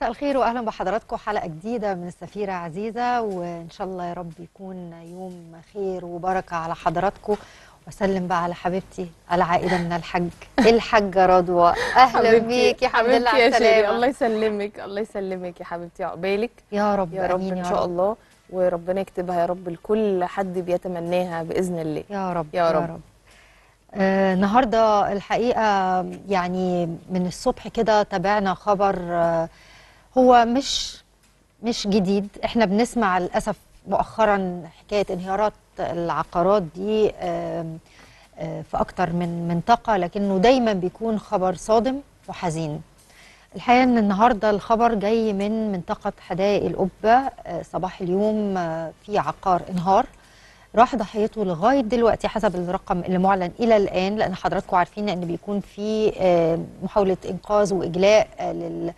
مساء الخير واهلا بحضراتكم حلقه جديده من السفيره عزيزه وان شاء الله يا رب يكون يوم خير وبركه على حضراتكم واسلم بقى على حبيبتي العائده من الحج الحاجه رضوى اهلا بيك يا حمد الله على حبيبتي يا شيري السلامه الله يسلمك الله يسلمك يا حبيبتي عقبالك يا رب يا رب آمين ان شاء الله وربنا يكتبها يا رب لكل حد بيتمناها باذن الله يا رب يا رب. آه النهارده الحقيقه يعني من الصبح كده تابعنا خبر آه هو مش مش جديد احنا بنسمع للاسف مؤخرا حكايه انهيارات العقارات دي آه آه في اكتر من منطقه لكنه دايما بيكون خبر صادم وحزين الحقيقه ان النهارده الخبر جاي من منطقه حدائق القبه آه صباح اليوم آه في عقار انهار راح ضحيته لغايه دلوقتي حسب الرقم اللي معلن الى الان لان حضراتكم عارفين ان بيكون في آه، محاوله انقاذ واجلاء آه،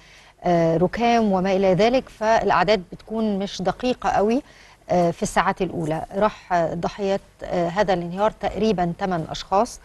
للركام وما الى ذلك فالاعداد بتكون مش دقيقه قوي آه، في الساعات الاولى راح آه، ضحيات آه، هذا الانهيار تقريبا 8 اشخاص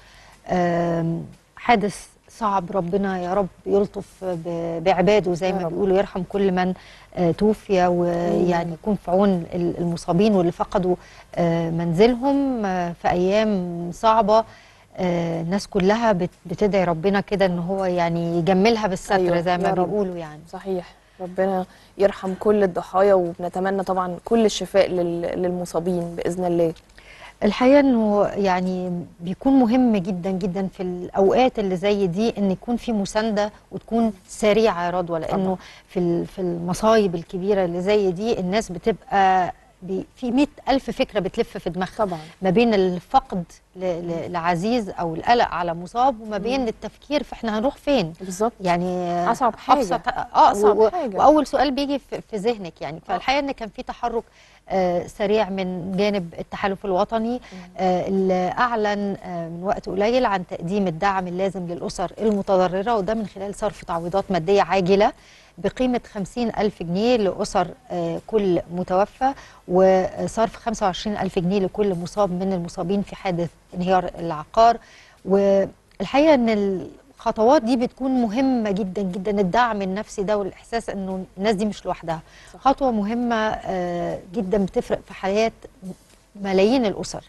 آم، حادث صعب ربنا يا رب يلطف ب- بعباده زي يا ما رب. بيقولوا يرحم كل من آه، توفي ويعني يكون في عون ال- المصابين واللي فقدوا آه، منزلهم آه، في ايام صعبه آه، الناس كلها بت- بتدعي ربنا كده ان هو يعني يجملها بالستر أيوة، زي ما يا رب. بيقولوا يعني صحيح ربنا يرحم كل الضحايا وبنتمنى طبعا كل الشفاء لل- للمصابين باذن الله الحقيقه انه يعني بيكون مهم جدا جدا في الاوقات اللي زي دي ان يكون في مسانده وتكون سريعه يا رضوى لانه طبعاً. في ال- في المصايب الكبيره اللي زي دي الناس بتبقى بي- في مئة ألف فكرة بتلف في دماغها طبعا ما بين الفقد ل- ل- لعزيز أو القلق على مصاب وما بين التفكير في احنا هنروح فين بالظبط يعني أصعب حاجة. أبسط اه أصعب و- حاجة. واول سؤال بيجي في, في ذهنك يعني فالحقيقه ان كان في تحرك آه سريع من جانب التحالف الوطني آه اللي اعلن آه من وقت قليل عن تقديم الدعم اللازم للاسر المتضرره وده من خلال صرف تعويضات ماديه عاجله بقيمة 50 ألف جنيه لأسر آه، كل متوفى وصرف 25 ألف جنيه لكل مصاب من المصابين في حادث انهيار العقار والحقيقة أن الخطوات دي بتكون مهمة جدا جدا الدعم النفسي ده والإحساس أنه الناس دي مش لوحدها صح. خطوة مهمة آه، جدا بتفرق في حياة ملايين الأسر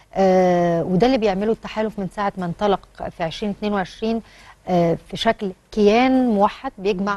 آه وده اللي بيعمله التحالف من ساعة ما انطلق في 2022 آه في شكل كيان موحد بيجمع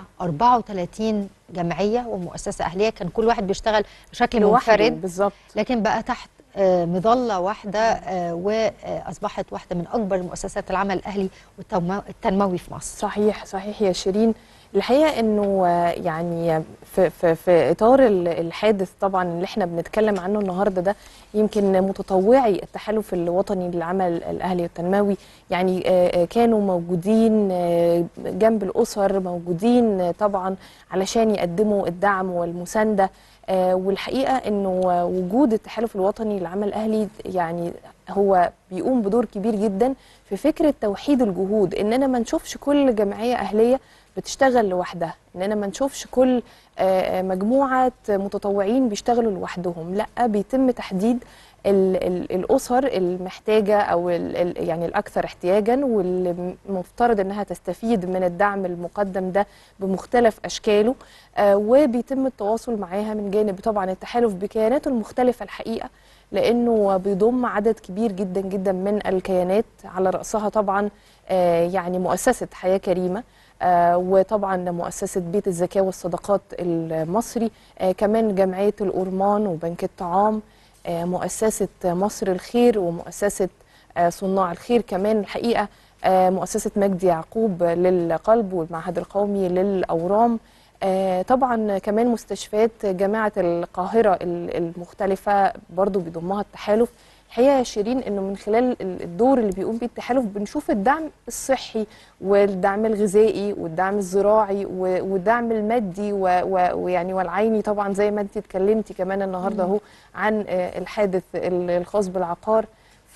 34 جمعية ومؤسسة أهلية كان كل واحد بيشتغل بشكل لوحده منفرد بالظبط لكن بقى تحت آه، مظلة واحدة آه، وأصبحت واحدة من أكبر مؤسسات العمل الأهلي والتنمو- التنموي في مصر صحيح صحيح يا شيرين الحقيقه انه آه، يعني في في في اطار ال- الحادث طبعا اللي احنا بنتكلم عنه النهارده ده يمكن متطوعي التحالف الوطني للعمل الاهلي والتنموي يعني آه، آه، كانوا موجودين آه، جنب الاسر موجودين آه، طبعا علشان يقدموا الدعم والمسانده آه، والحقيقه انه آه، وجود التحالف الوطني للعمل الاهلي يعني هو بيقوم بدور كبير جدا في فكره توحيد الجهود اننا ما نشوفش كل جمعيه اهليه بتشتغل لوحدها اننا ما نشوفش كل آه، آه، مجموعه متطوعين بيشتغلوا لوحدهم لا بيتم تحديد ال ال الاسر المحتاجه او ال ال يعني الاكثر احتياجا واللي مفترض انها تستفيد من الدعم المقدم ده بمختلف اشكاله آه وبيتم التواصل معاها من جانب طبعا التحالف بكياناته المختلفه الحقيقه لانه بيضم عدد كبير جدا جدا من الكيانات على راسها طبعا آه يعني مؤسسه حياه كريمه آه وطبعا مؤسسه بيت الزكاه والصدقات المصري آه كمان جمعيه الأورمان وبنك الطعام آه مؤسسه مصر الخير ومؤسسه آه صناع الخير كمان الحقيقه آه مؤسسه مجدي يعقوب للقلب والمعهد القومي للاورام آه، طبعا كمان مستشفيات جامعة القاهرة ال- المختلفة برضو بيضمها التحالف الحقيقة يا شيرين انه من خلال ال- الدور اللي بيقوم بيه التحالف بنشوف الدعم الصحي والدعم الغذائي والدعم الزراعي و- والدعم المادي و- و- ويعني والعيني طبعا زي ما انت اتكلمتي كمان النهارده اهو عن آه، الحادث ال- الخاص بالعقار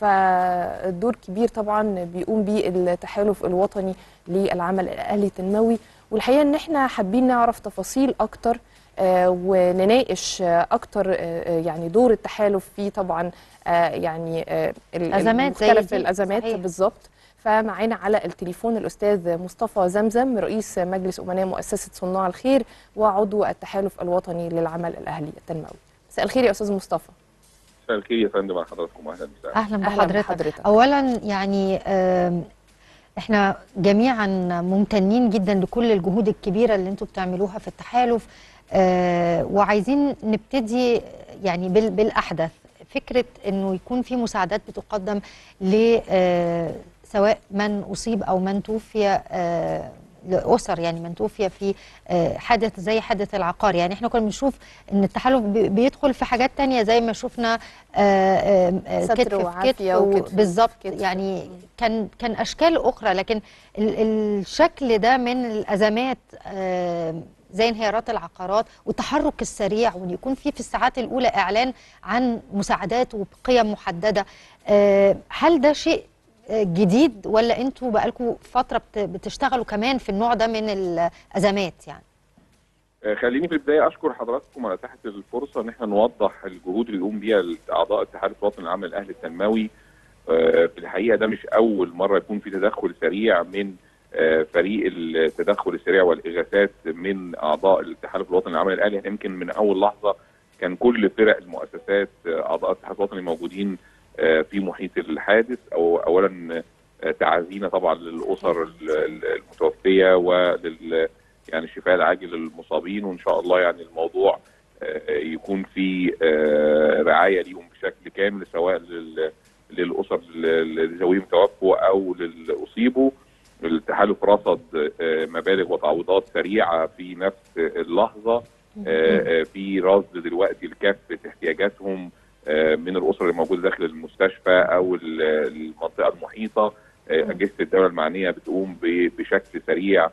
فالدور كبير طبعا بيقوم بيه التحالف الوطني للعمل الاهلي التنموي والحقيقه ان احنا حابين نعرف تفاصيل اكتر آه، ونناقش آه، اكتر آه، آه، يعني دور التحالف في طبعا آه، يعني آه، ال- أزمات زي مختلف دي، الازمات صحيح. بالظبط فمعانا على التليفون الاستاذ مصطفى زمزم رئيس مجلس امناء مؤسسه صناع الخير وعضو التحالف الوطني للعمل الاهلي التنموي مساء الخير يا استاذ مصطفى مساء الخير يا فندم على حضراتكم اهلا وسهلا اهلا أهلاً بحضرتك. بحضرتك. اولا يعني آم، احنا جميعا ممتنين جدا لكل الجهود الكبيره اللي انتم بتعملوها في التحالف آه، وعايزين نبتدي يعني بال- بالاحدث فكره انه يكون في مساعدات بتقدم ل آه، سواء من اصيب او من توفي آه، لاسر يعني من توفي في آه، حادث زي حادث العقار يعني احنا كنا بنشوف ان التحالف بي- بيدخل في حاجات تانية زي ما شفنا آه، آه، آه، ستر كتف في وعافية كتف وكتف في بالظبط كتف. يعني كان كان اشكال اخرى لكن ال- الشكل ده من الازمات آه، زي انهيارات العقارات والتحرك السريع وان يكون في في الساعات الاولى اعلان عن مساعدات وبقيم محدده آه، هل ده شيء آه، جديد ولا انتوا بقالكم فتره بت- بتشتغلوا كمان في النوع ده من الازمات يعني آه، خليني في البدايه اشكر حضراتكم على تحت الفرصه ان احنا نوضح الجهود اللي يقوم بيها اعضاء الاتحاد الوطني للعمل الاهلي التنموي آه، في الحقيقه ده مش اول مره يكون في تدخل سريع من آه، فريق التدخل السريع والاغاثات من اعضاء الاتحاد الوطني للعمل الاهلي يمكن من اول لحظه كان كل فرق المؤسسات آه، اعضاء الاتحاد الوطني موجودين آه، في محيط الحادث او اولا آه، تعازينا طبعا للاسر ال- ال- المتوفيه ولل يعني الشفاء العاجل للمصابين وان شاء الله يعني الموضوع آه، يكون في آه، رعايه ليهم بشكل كامل سواء لل- للاسر ال- ذويهم توفوا او للاصيبوا التحالف رصد آه، مبالغ وتعويضات سريعه في نفس اللحظه آه، آه، في رصد دلوقتي لكافه احتياجاتهم آه، من الاسر اللي موجوده داخل المستشفى او ال- المنطقه المحيطه آه، اجهزه الدوله المعنيه بتقوم ب- بشكل سريع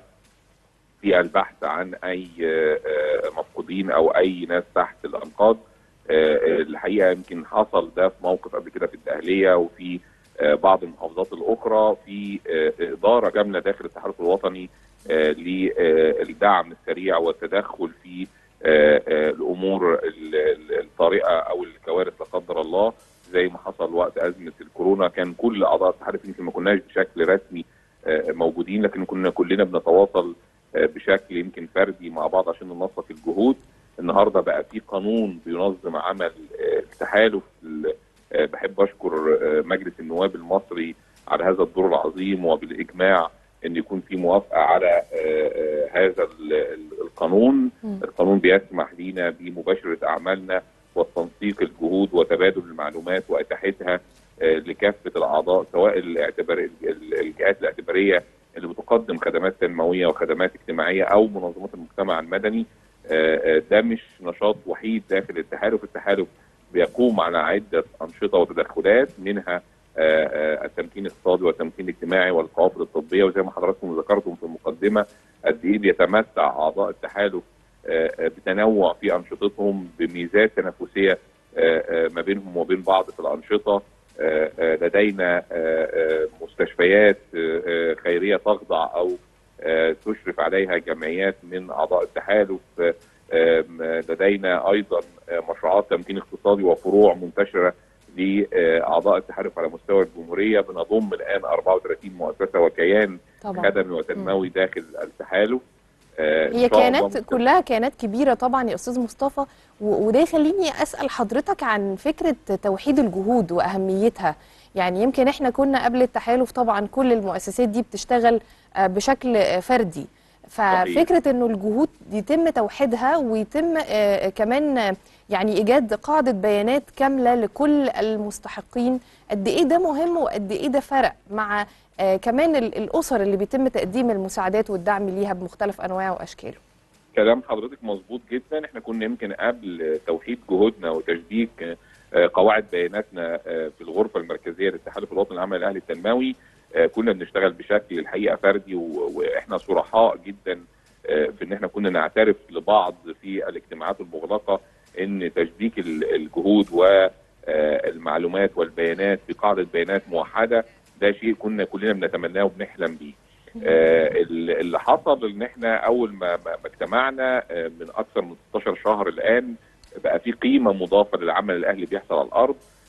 في البحث عن اي آه، آه، مفقودين او اي ناس تحت الانقاض آه، آه، الحقيقه يمكن حصل ده في موقف قبل كده في الدقهليه وفي آه، بعض المحافظات الاخرى في آه، اداره كامله داخل التحالف الوطني آه، للدعم السريع والتدخل في آه، آه، الامور ال- ال- الطارئه او الكوارث لا قدر الله زي ما حصل وقت ازمه الكورونا كان كل اعضاء التحالف يمكن ما كناش بشكل رسمي آه، موجودين لكن كنا كلنا بنتواصل آه، بشكل يمكن فردي مع بعض عشان ننسق الجهود النهارده بقى في قانون بينظم عمل آه، التحالف ال- آه، بحب اشكر آه، مجلس النواب المصري على هذا الدور العظيم وبالاجماع ان يكون في موافقه على آه، آه، هذا ال- ال- القانون مم. القانون بيسمح لينا بمباشره اعمالنا وتنسيق الجهود وتبادل المعلومات واتاحتها آه، لكافه الاعضاء سواء الاعتبار ال- الجهات الاعتباريه اللي بتقدم خدمات تنمويه وخدمات اجتماعيه او منظمات المجتمع المدني آه، آه، ده مش نشاط وحيد داخل التحالف التحالف بيقوم على عده انشطه وتدخلات منها آه، آه، التمكين الاقتصادي والتمكين الاجتماعي والقوافل الطبيه وزي ما حضراتكم ذكرتم في المقدمه قد ايه بيتمتع اعضاء التحالف آه، آه، بتنوع في انشطتهم بميزات تنافسيه آه، آه، ما بينهم وبين بعض في الانشطه آه، آه، لدينا آه، آه، مستشفيات آه، آه، خيريه تخضع او آه، تشرف عليها جمعيات من اعضاء التحالف آه، آم، لدينا ايضا آه، مشروعات تمكين اقتصادي وفروع منتشره لاعضاء التحالف على مستوى الجمهوريه بنضم الان 34 مؤسسه وكيان طبعا خدمي وتنموي داخل التحالف آه، إن هي شاء الله كيانات ممكن- كلها كيانات كبيره طبعا يا استاذ مصطفى و- وده يخليني اسال حضرتك عن فكره توحيد الجهود واهميتها يعني يمكن احنا كنا قبل التحالف طبعا كل المؤسسات دي بتشتغل آه، بشكل آه، فردي ففكره انه الجهود يتم توحيدها ويتم آه، كمان آه، يعني ايجاد قاعده بيانات كامله لكل المستحقين قد ايه ده مهم وقد ايه ده فرق مع آه، كمان ال- الاسر اللي بيتم تقديم المساعدات والدعم ليها بمختلف انواعه واشكاله كلام حضرتك مظبوط جدا احنا كنا يمكن قبل توحيد جهودنا وتشبيك آه، قواعد بياناتنا آه، في الغرفه المركزيه للتحالف الوطني للعمل الاهلي التنموي آه، كنا بنشتغل بشكل الحقيقه فردي و- واحنا صرحاء جدا آه، في ان احنا كنا نعترف لبعض في الاجتماعات المغلقه ان تشبيك ال- الجهود والمعلومات والبيانات في قاعده بيانات موحده ده شيء كنا كلنا بنتمناه وبنحلم بيه. آه، ال- اللي حصل ان احنا اول ما ما ما اجتمعنا آه، من اكثر من 16 شهر الان بقى في قيمه مضافه للعمل الاهلي بيحصل على الارض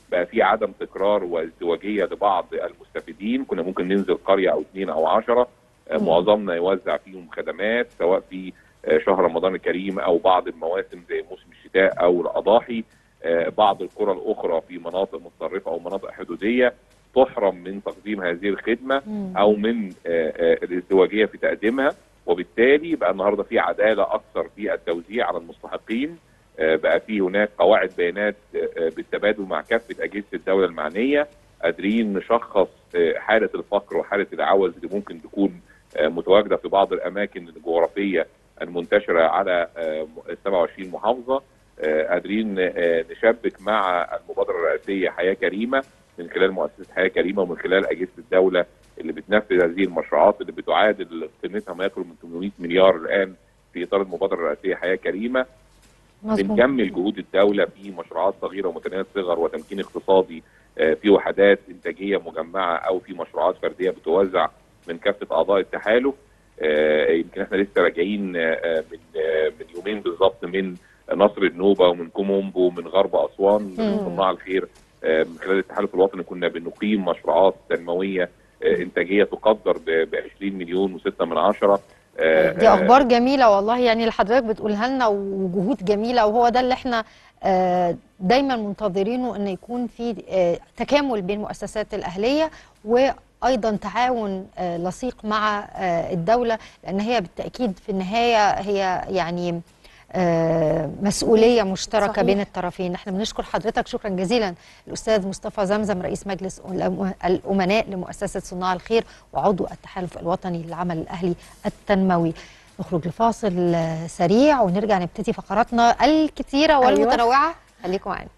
بقى في عدم تكرار وازدواجيه لبعض المستفيدين كنا ممكن ننزل قريه او اثنين او عشرة آه، مم. معظمنا يوزع فيهم خدمات سواء في آه، شهر رمضان الكريم او بعض المواسم زي موسم الشتاء او الاضاحي آه، بعض القرى الاخرى في مناطق متطرفه او مناطق حدوديه تحرم من تقديم هذه الخدمه او من آه، آه، الازدواجيه في تقديمها وبالتالي بقى النهارده في عداله اكثر في التوزيع على المستحقين آه، بقى في هناك قواعد بيانات آه، آه، بالتبادل مع كافه اجهزه الدوله المعنيه قادرين نشخص آه، حاله الفقر وحاله العوز اللي ممكن تكون آه، متواجده في بعض الاماكن الجغرافيه المنتشره على آه، 27 محافظه آه، قادرين آه، نشبك مع المبادره الرئاسيه حياه كريمه من خلال مؤسسه حياه كريمه ومن خلال اجهزه الدوله اللي بتنفذ هذه المشروعات اللي بتعادل قيمتها ما يقرب من 800 مليار الان في اطار المبادره الرئاسيه حياه كريمه مظبوط بنكمل جهود الدوله في مشروعات صغيره ومتناهيه الصغر وتمكين اقتصادي آه، في وحدات انتاجيه مجمعه او في مشروعات فرديه بتوزع من كافه اعضاء التحالف آه، يمكن احنا لسه راجعين آه، من آه، من يومين بالظبط من نصر النوبه ومن كومومبو ومن غرب اسوان من صناع الخير آه، من خلال التحالف الوطني كنا بنقيم مشروعات تنمويه آه، انتاجيه تقدر ب 20 مليون و6 من عشره آه، دي آه، اخبار جميله والله يعني اللي حضرتك بتقولها لنا وجهود جميله وهو ده اللي احنا آه، دايما منتظرينه ان يكون في آه، تكامل بين المؤسسات الاهليه وايضا تعاون آه، لصيق مع آه، الدوله لان هي بالتاكيد في النهايه هي يعني آه، مسؤوليه مشتركه صحيح. بين الطرفين احنا بنشكر حضرتك شكرا جزيلا الاستاذ مصطفى زمزم رئيس مجلس الأم- الامناء لمؤسسه صناع الخير وعضو التحالف الوطني للعمل الاهلي التنموي نخرج لفاصل آه، سريع ونرجع نبتدي فقراتنا الكثيره أيوة. والمتنوعه خليكم معانا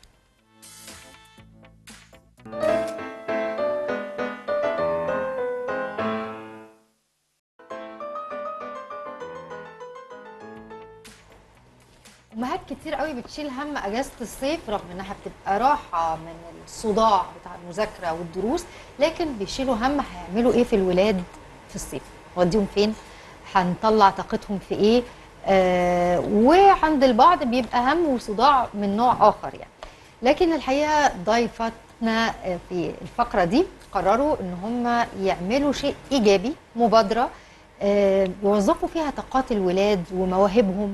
امهات كتير قوي بتشيل هم اجازه الصيف رغم انها بتبقى راحه من الصداع بتاع المذاكره والدروس لكن بيشيلوا هم هيعملوا ايه في الولاد في الصيف نوديهم فين هنطلع طاقتهم في ايه آه وعند البعض بيبقى هم وصداع من نوع اخر يعني لكن الحقيقه ضيفتنا آه، في الفقره دي قرروا ان هم يعملوا شيء ايجابي مبادره آه، يوظفوا فيها طاقات الولاد ومواهبهم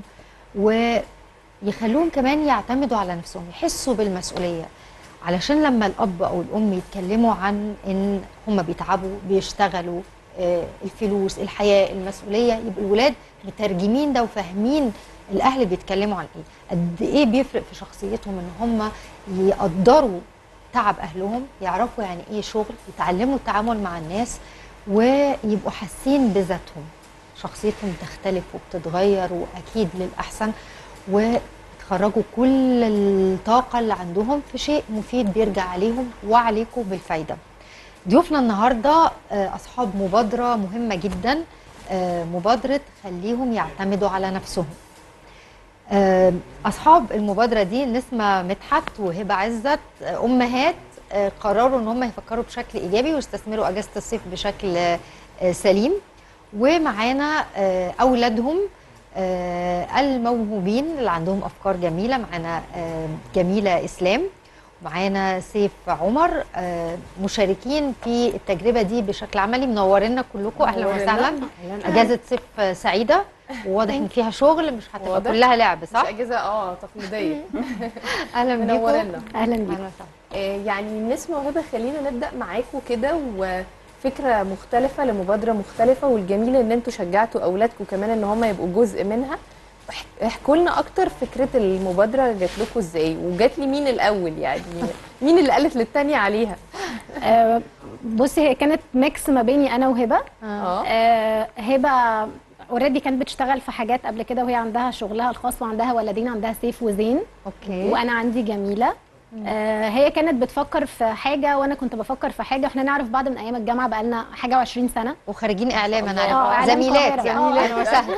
ويخلوهم كمان يعتمدوا على نفسهم يحسوا بالمسؤوليه علشان لما الاب او الام يتكلموا عن ان هم بيتعبوا بيشتغلوا آه، الفلوس الحياه المسؤوليه يبقى الولاد مترجمين ده وفاهمين الاهل بيتكلموا عن ايه قد ايه بيفرق في شخصيتهم ان هم يقدروا تعب اهلهم يعرفوا يعني ايه شغل يتعلموا التعامل مع الناس ويبقوا حاسين بذاتهم شخصيتهم تختلف وبتتغير واكيد للاحسن وتخرجوا كل الطاقه اللي عندهم في شيء مفيد بيرجع عليهم وعليكم بالفايده ضيوفنا النهارده آه، اصحاب مبادره مهمه جدا آه، مبادره خليهم يعتمدوا على نفسهم آه، اصحاب المبادره دي نسمه مدحت وهبه عزت آه، امهات آه، قرروا ان هم يفكروا بشكل ايجابي ويستثمروا اجازه الصيف بشكل آه، آه، سليم ومعانا آه، اولادهم آه، الموهوبين اللي عندهم افكار جميله معانا آه، جميله اسلام معانا سيف عمر آه، مشاركين في التجربه دي بشكل عملي منورينا كلكم اهلا منورينا. وسهلا أهلاً. اجازه صيف آه، سعيده وواضح ان فيها شغل مش هتبقى واضح. كلها لعب مش صح اجهزه اه تقليديه اهلا بيكم منورنا اهلا بيك اهلا وسهلا آه، يعني نسمة وهبة خلينا نبدأ معاكم كده وفكرة مختلفة لمبادرة مختلفة والجميل ان انتوا شجعتوا اولادكم كمان ان هم يبقوا جزء منها اح- احكوا لنا اكتر فكرة المبادرة جات لكم ازاي وجات لي مين الاول يعني مين اللي قالت للتانية عليها آه بصي هي كانت ميكس ما بيني انا وهبه اه آه هبه اوريدي كانت بتشتغل في حاجات قبل كده وهي عندها شغلها الخاص وعندها ولدين عندها سيف وزين اوكي وانا عندي جميله آه هي كانت بتفكر في حاجه وانا كنت بفكر في حاجه واحنا نعرف بعض من ايام الجامعه بقالنا حاجه و20 سنه وخريجين اعلام انا آه، عارفه إعلام زميلات القاهرة. يعني آه. اهلا وسهلا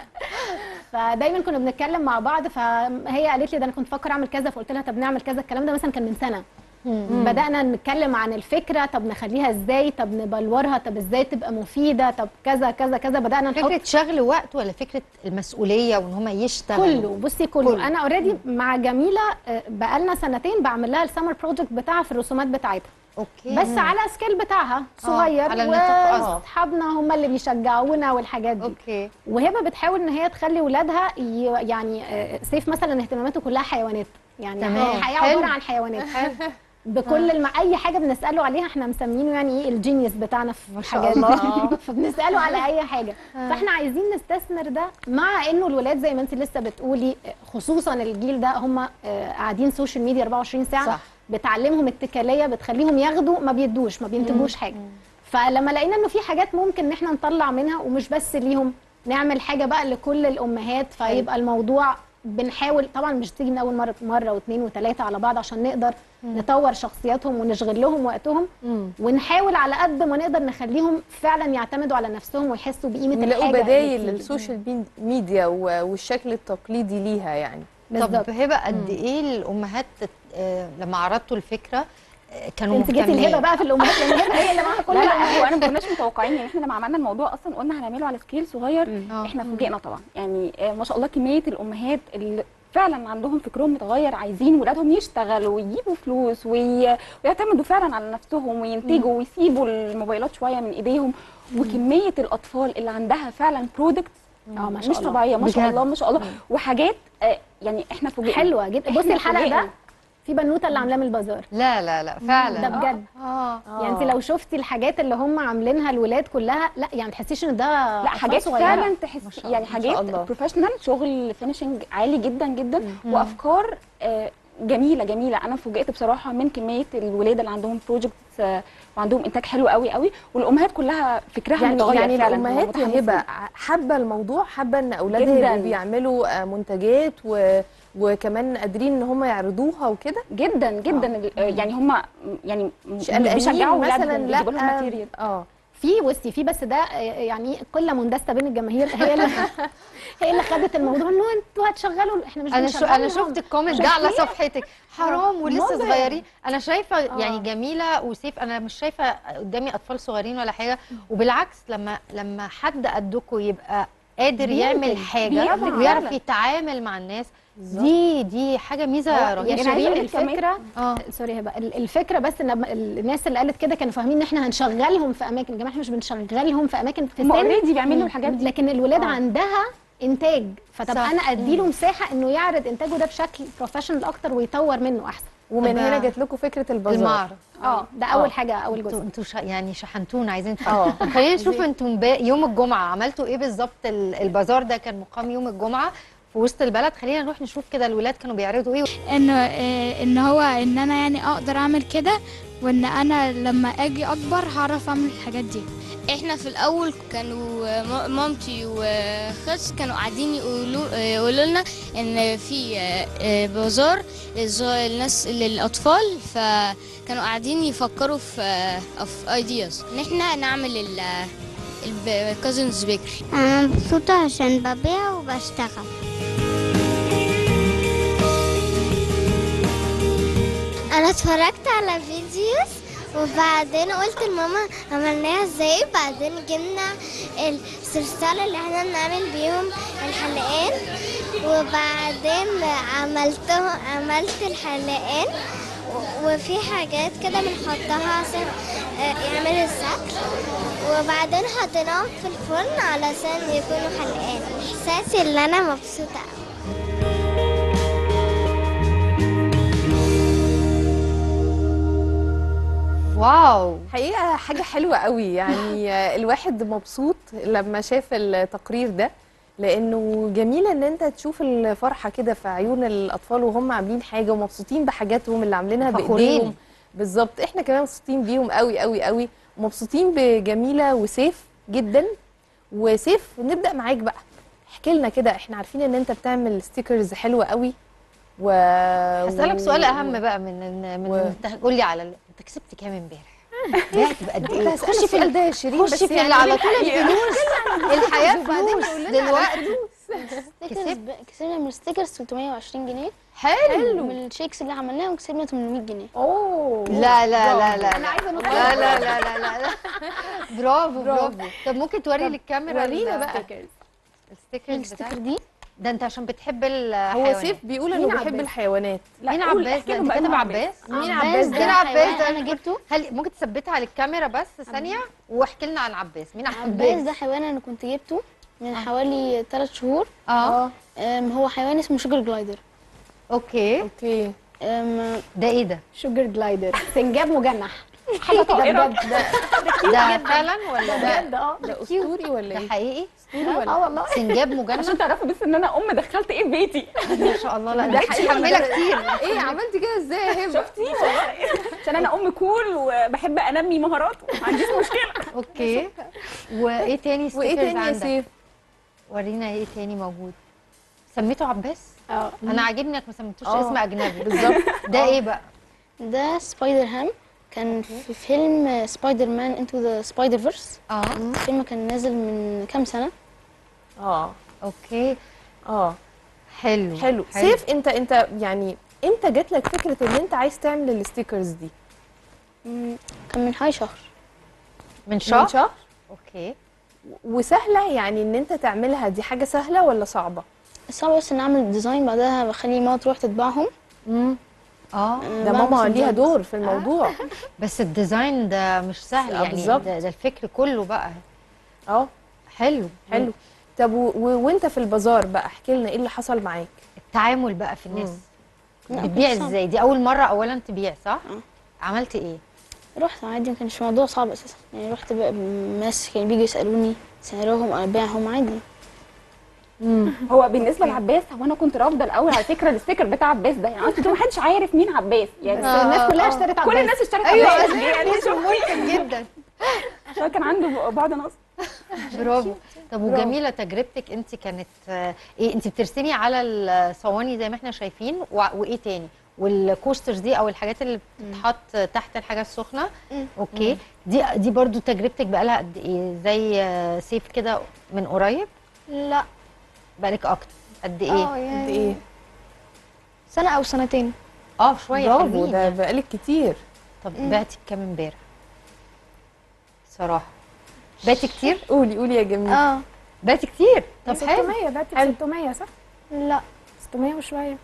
فدايما كنا بنتكلم مع بعض فهي قالت لي ده انا كنت بفكر اعمل كذا فقلت لها طب نعمل كذا الكلام ده مثلا كان من سنه بدانا نتكلم عن الفكره طب نخليها ازاي طب نبلورها طب ازاي تبقى مفيده طب كذا كذا كذا بدانا نحط فكره شغل وقت ولا فكره المسؤوليه وان هم يشتغلوا كله بصي كله, كله. كله. انا اوريدي مع جميله آه، بقالنا سنتين بعمل لها السمر بروجكت بتاعها في الرسومات بتاعتها اوكي بس على سكيل بتاعها صغير على النطاق، آه. واصحابنا هم اللي بيشجعونا والحاجات دي اوكي وهبه بتحاول ان هي تخلي ولادها ي... يعني آه، سيف مثلا اهتماماته كلها حيوانات يعني تمام. الحياه حلو. عباره عن حيوانات بكل الم... اي حاجه بنساله عليها احنا مسمينه يعني ايه الجينيوس بتاعنا في الحاجات دي فبنساله على اي حاجه فاحنا عايزين نستثمر ده مع انه الولاد زي ما انت لسه بتقولي خصوصا الجيل ده هم آه، قاعدين سوشيال ميديا 24 ساعه صح. بتعلمهم اتكاليه بتخليهم ياخدوا ما بيدوش ما بينتجوش حاجه فلما لقينا انه في حاجات ممكن ان احنا نطلع منها ومش بس ليهم نعمل حاجه بقى لكل الامهات فيبقى الموضوع بنحاول طبعا مش تيجي من اول مره مره واثنين وثلاثه على بعض عشان نقدر نطور شخصياتهم ونشغل لهم وقتهم ونحاول على قد ما نقدر نخليهم فعلا يعتمدوا على نفسهم ويحسوا بقيمه ويلاقوا الحاجه بدايل اللي في للسوشيال بين- ميديا و- والشكل التقليدي ليها يعني بالظبط. طب هبه قد ايه الامهات آه، لما عرضتوا الفكره آه، كانوا انت جيتي مهتمين الهبه بقى في الامهات لان الهبه هي اللي معاها كل لا لا الأمهات. هو انا ما كناش متوقعين يعني احنا لما عملنا الموضوع اصلا قلنا هنعمله على سكيل صغير آه. احنا فوجئنا طبعا يعني آه، ما شاء الله كميه الامهات اللي فعلا عندهم فكرهم متغير عايزين ولادهم يشتغلوا ويجيبوا فلوس وي... ويعتمدوا فعلا على نفسهم وينتجوا ويسيبوا الموبايلات شويه من ايديهم وكميه الاطفال اللي عندها فعلا برودكت اه ما شاء مش الله طبيعيه ما شاء بجد. الله ما شاء الله وحاجات آه، يعني احنا فوجئنا حلوه جدا إحنا بصي الحلقه ده فوجئنا. في بنوته اللي عاملاه من البازار لا لا لا فعلا ده بجد اه يعني انت لو شفتي الحاجات اللي هم عاملينها الولاد كلها لا يعني ما تحسيش ان ده لا أطفال حاجات صغيرة. فعلا تحس شاء يعني الله، ما شاء حاجات الله. بروفيشنال شغل فينيشنج عالي جدا جدا وافكار آه، جميله جميله انا فوجئت بصراحه من كميه الولاد اللي عندهم بروجكتس وعندهم انتاج حلو قوي قوي والامهات كلها فكرها يعني متغير يعني فعلا الامهات متحمسين. يا هبه حابه الموضوع حابه ان اولادها جداً. يبقوا بيعملوا آه، منتجات و... وكمان قادرين ان هم يعرضوها وكده جدا جدا ال- آه، يعني هم يعني مش م- قلقانين بيشجعوا مثلا ولادهم لا يجيبوا لهم ماتيريال اه في بصي في بس ده آه، يعني قله مندسه بين الجماهير هي اللي هي اللي خدت الموضوع انه انتوا هتشغلوا احنا مش انا شو انا بنشغلهم. شفت الكومنت ده على شايفين؟ صفحتك حرام ولسه مضر. صغيرين انا شايفه يعني جميله وسيف انا مش شايفه قدامي اطفال صغيرين ولا حاجه وبالعكس لما لما حد قدكم يبقى قادر يعمل بينتج، حاجه بينتج ويعرف فعلاً. يتعامل مع الناس دي دي حاجه ميزه يا رهيبه يعني عايزة شيرين أقول كمان- الفكره اه سوري هبه ال- الفكره بس ان ب- الناس اللي قالت كده كانوا فاهمين ان احنا هنشغلهم في اماكن يا جماعه احنا مش بنشغلهم في اماكن في هم سن اوريدي بيعملوا الحاجات دي لكن الولاد آه. عندها انتاج فطب صح. انا اديله مساحه انه يعرض انتاجه ده بشكل بروفيشنال اكتر ويطور منه احسن ومن طب- هنا جات لكم فكره البازار المعرض اه ده اول حاجه اول انتوا جزء انتوا شا يعني شحنتونا عايزين اه. نفهم خلينا نشوف انتوا امبا- يوم الجمعه عملتوا ايه بالظبط ال- البازار ده كان مقام يوم الجمعه في وسط البلد خلينا نروح نشوف كده الولاد كانوا بيعرضوا ايه ان آه، ان هو ان انا يعني اقدر اعمل كده وان انا لما اجي اكبر هعرف اعمل الحاجات دي احنا في الاول كانوا م- مامتي وخس كانوا قاعدين يقولوا يقولوا لنا ان في آه، آه، بازار للز- للناس للاطفال فكانوا قاعدين يفكروا في آه، في ايدياز ان احنا نعمل الكازنز بيكري أنا مبسوطة عشان ببيع وبشتغل أنا اتفرجت على فيديوز وبعدين قلت لماما عملناها ازاي بعدين جبنا الصلصال اللي احنا بنعمل بيهم الحلقان وبعدين عملته عملت الحلقان و- وفي حاجات كده بنحطها عشان آه، يعمل الشكل وبعدين حطيناهم في الفرن علشان يكونوا حلقان احساسي اللي انا مبسوطه قوي واو حقيقه حاجه حلوه قوي يعني آه، الواحد مبسوط لما شاف التقرير ده لانه جميل ان انت تشوف الفرحه كده في عيون الاطفال وهم عاملين حاجه ومبسوطين بحاجاتهم اللي عاملينها فخورين. بايديهم بالظبط احنا كمان مبسوطين بيهم قوي قوي قوي ومبسوطين بجميله وسيف جدا وسيف نبدا معاك بقى احكي لنا كده احنا عارفين ان انت بتعمل ستيكرز حلوه قوي و هسألك و- سؤال أهم بقى من من و- انت قول لي على ال- انت كسبت كام امبارح؟ بعت بقد كنت ايه؟ هسألك خشي في السؤال ال- ده يا شيرين خشي بس في يعني اللي على طول الحقيقة. الفلوس الحياة فلوس دلوقتي ستيكرز ب... كسبنا من الستيكرز 320 جنيه حلو من الشيكس اللي عملناها وكسبنا 800 جنيه اوه لا لا لا لا انا عايزه نقطه لا لا لا لا لا لا برافو برافو طب ممكن توري للكاميرا ورينا ال- بقى الستيكرز الستيكر بتاعتك دي ده انت عشان بتحب هو الحيوانات سيف بيقول انه مين بيحب عباس؟ الحيوانات مين قول، عباس احكي ده لهم انت بقى كاتب مين عباس مين عباس عباس ده مين عباس حيوان ده؟ انا جبته هل ممكن تثبتها على الكاميرا بس ثانيه واحكي لنا عن عباس مين عباس عباس ده حيوان انا كنت جبته من حوالي 3 شهور اه أم، هو حيوان اسمه شوجر جلايدر اوكي اوكي أم، ده ايه ده شوجر جلايدر سنجاب مجنح حاجه طائره ده فعلا ولا ده بجد اه ده اسطوري ولا ده ايه؟ حقيقي اسطوري ولا اه والله سنجاب مجنح عشان تعرفوا بس ان انا ام دخلت ايه في بيتي ما شاء الله لا ده ده حقيقي حمله ولا- كتير ايه عملتي كده ازاي يا هبه؟ شفتي والله عشان انا ام كول وبحب انمي مهارات ما عنديش مشكله اوكي وايه تاني وايه ستيكرز تاني يا عندك سيف؟ ورينا ايه تاني موجود سميته عباس اه انا عاجبني انك ما سميتوش آه. اسم اجنبي بالظبط ده ايه بقى ده سبايدر هام كان في فيلم سبايدر مان انتو ذا سبايدر فيرس اه الفيلم كان نازل من كام سنه اه اوكي اه حلو حلو سيف انت انت يعني امتى جات لك فكره ان انت عايز تعمل الستيكرز دي؟ مم، كان من حوالي شهر من من شهر شهر اوكي وسهله يعني ان انت تعملها دي حاجه سهله ولا صعبه؟ الصعب بس ان اعمل ديزاين بعدها بخلي ماما تروح تطبعهم امم اه أه، ده بعمل ماما في ليها الجلد. دور في الموضوع بس الديزاين ده مش سهل آه، يعني بالظبط. ده, ده الفكر كله بقى اه حلو حلو طب و... و... وانت في البازار بقى احكي لنا ايه اللي حصل معاك؟ التعامل بقى في الناس لا، بتبيع كان صعب. ازاي دي اول مره اولا تبيع صح اه. عملت ايه رحت عادي ما كانش موضوع صعب اساسا يعني رحت بقى ناس كانوا بيجوا يسالوني سعرهم ابيعهم عادي هو بالنسبه لعباس هو انا كنت رافضه الاول على فكره الستيكر بتاع عباس ده يعني اصلا ما حدش عارف مين عباس يعني بس الناس كلها اشترت كل عباس الناس اشترت ايوه عباس أصل يعني اسم ملفت جدا عشان كان عنده بعد نص برافو طب وجميله تجربتك انت كانت آه، ايه انت بترسمي على الصواني زي ما احنا شايفين و- وايه تاني والكوسترز دي او الحاجات اللي بتتحط تحت الحاجه السخنه اوكي دي دي برضو تجربتك بقالها قد ايه زي آه، سيف كده من قريب لا بقالك اكتر قد اه ايه قد يعني ايه؟ سنة أو سنتين اه شويه برافو حلوين ده يعني. بقالك كتير طب بعتي بكام امبارح صراحه بعتي كتير قولي قولي يا جميل اه بعتي كتير طب حلو 600 بعت ب 600 صح؟ لا 600 وشويه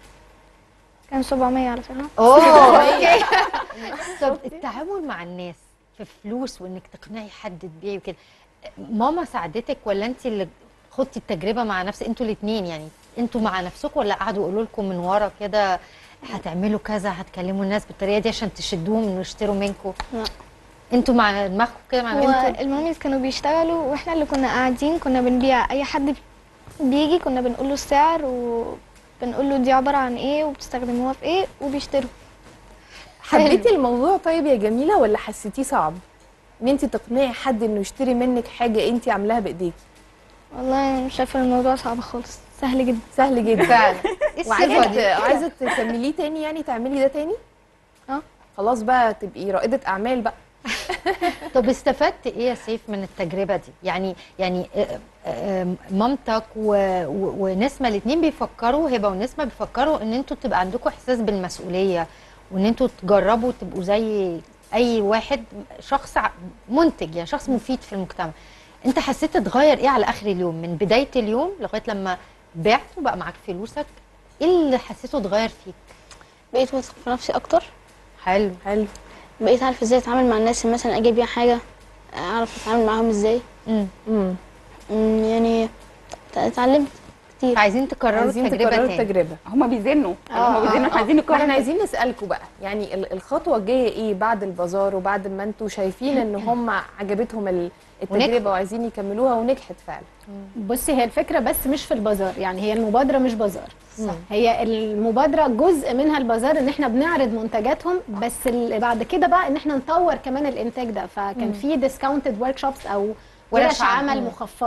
كان 700 على فكرة اوه اوكي طب التعامل مع الناس في فلوس وانك تقنعي حد تبيعي وكده ماما ساعدتك ولا انت اللي خدتي التجربه مع نفسك انتوا الاثنين يعني انتوا مع نفسكم ولا قعدوا يقولوا لكم من ورا كده هتعملوا كذا هتكلموا الناس بالطريقه دي عشان تشدوهم انه يشتروا منكم لا. انتوا مع دماغكم كده مع هو انتوا الماميز كانوا بيشتغلوا واحنا اللي كنا قاعدين كنا بنبيع اي حد بيجي كنا بنقول له السعر وبنقول له دي عبارة عن ايه وبتستخدموها في ايه وبيشتروا حبيتي الموضوع طيب يا جميله ولا حسيتيه صعب؟ ان انت تقنعي حد انه يشتري منك حاجه انت عاملاها بايديكي والله انا مش شايفة الموضوع صعب خالص سهل جدا سهل جدا فعلا ايه الصفه وعايزه دي عايزه تكمليه تاني يعني تعملي ده تاني؟ اه. خلاص بقى تبقي رائده اعمال بقى طب استفدت ايه يا سيف من التجربه دي يعني يعني آه، آه، مامتك و- و- ونسمه الاثنين بيفكروا هبه ونسمه بيفكروا ان انتوا تبقى عندكم احساس بالمسؤوليه وان انتوا تجربوا تبقوا زي اي واحد شخص ع- منتج يعني شخص مفيد في المجتمع انت حسيت تتغير ايه على اخر اليوم من بدايه اليوم لغايه لما بعت وبقى معاك فلوسك ايه اللي حسيته اتغير فيك بقيت واثق في نفسي اكتر حلو حلو بقيت عارفه ازاي اتعامل مع الناس اللي مثلا اجي ابيع حاجه اعرف اتعامل معاهم ازاي امم امم أمم، يعني اتعلمت كتير عايزين تكرروا عايزين التجربه تكرروا تاني التجربه هما بيزنوا يعني هما بيزنوا احنا عايزين ما نكرر احنا عايزين نسالكم بقى يعني ال- الخطوه الجايه ايه بعد البازار وبعد ما انتوا شايفين ان هم عجبتهم ال- ونجحت. التجربه وعايزين يكملوها ونجحت فعلا بصي هي الفكره بس مش في البازار يعني هي المبادره مش بازار صح. هي المبادره جزء منها البازار ان احنا بنعرض منتجاتهم بس اللي بعد كده بقى ان احنا نطور كمان الانتاج ده فكان في ديسكاونتد ورك شوبس او ورش ورش عمل. عمل مم. مخفضه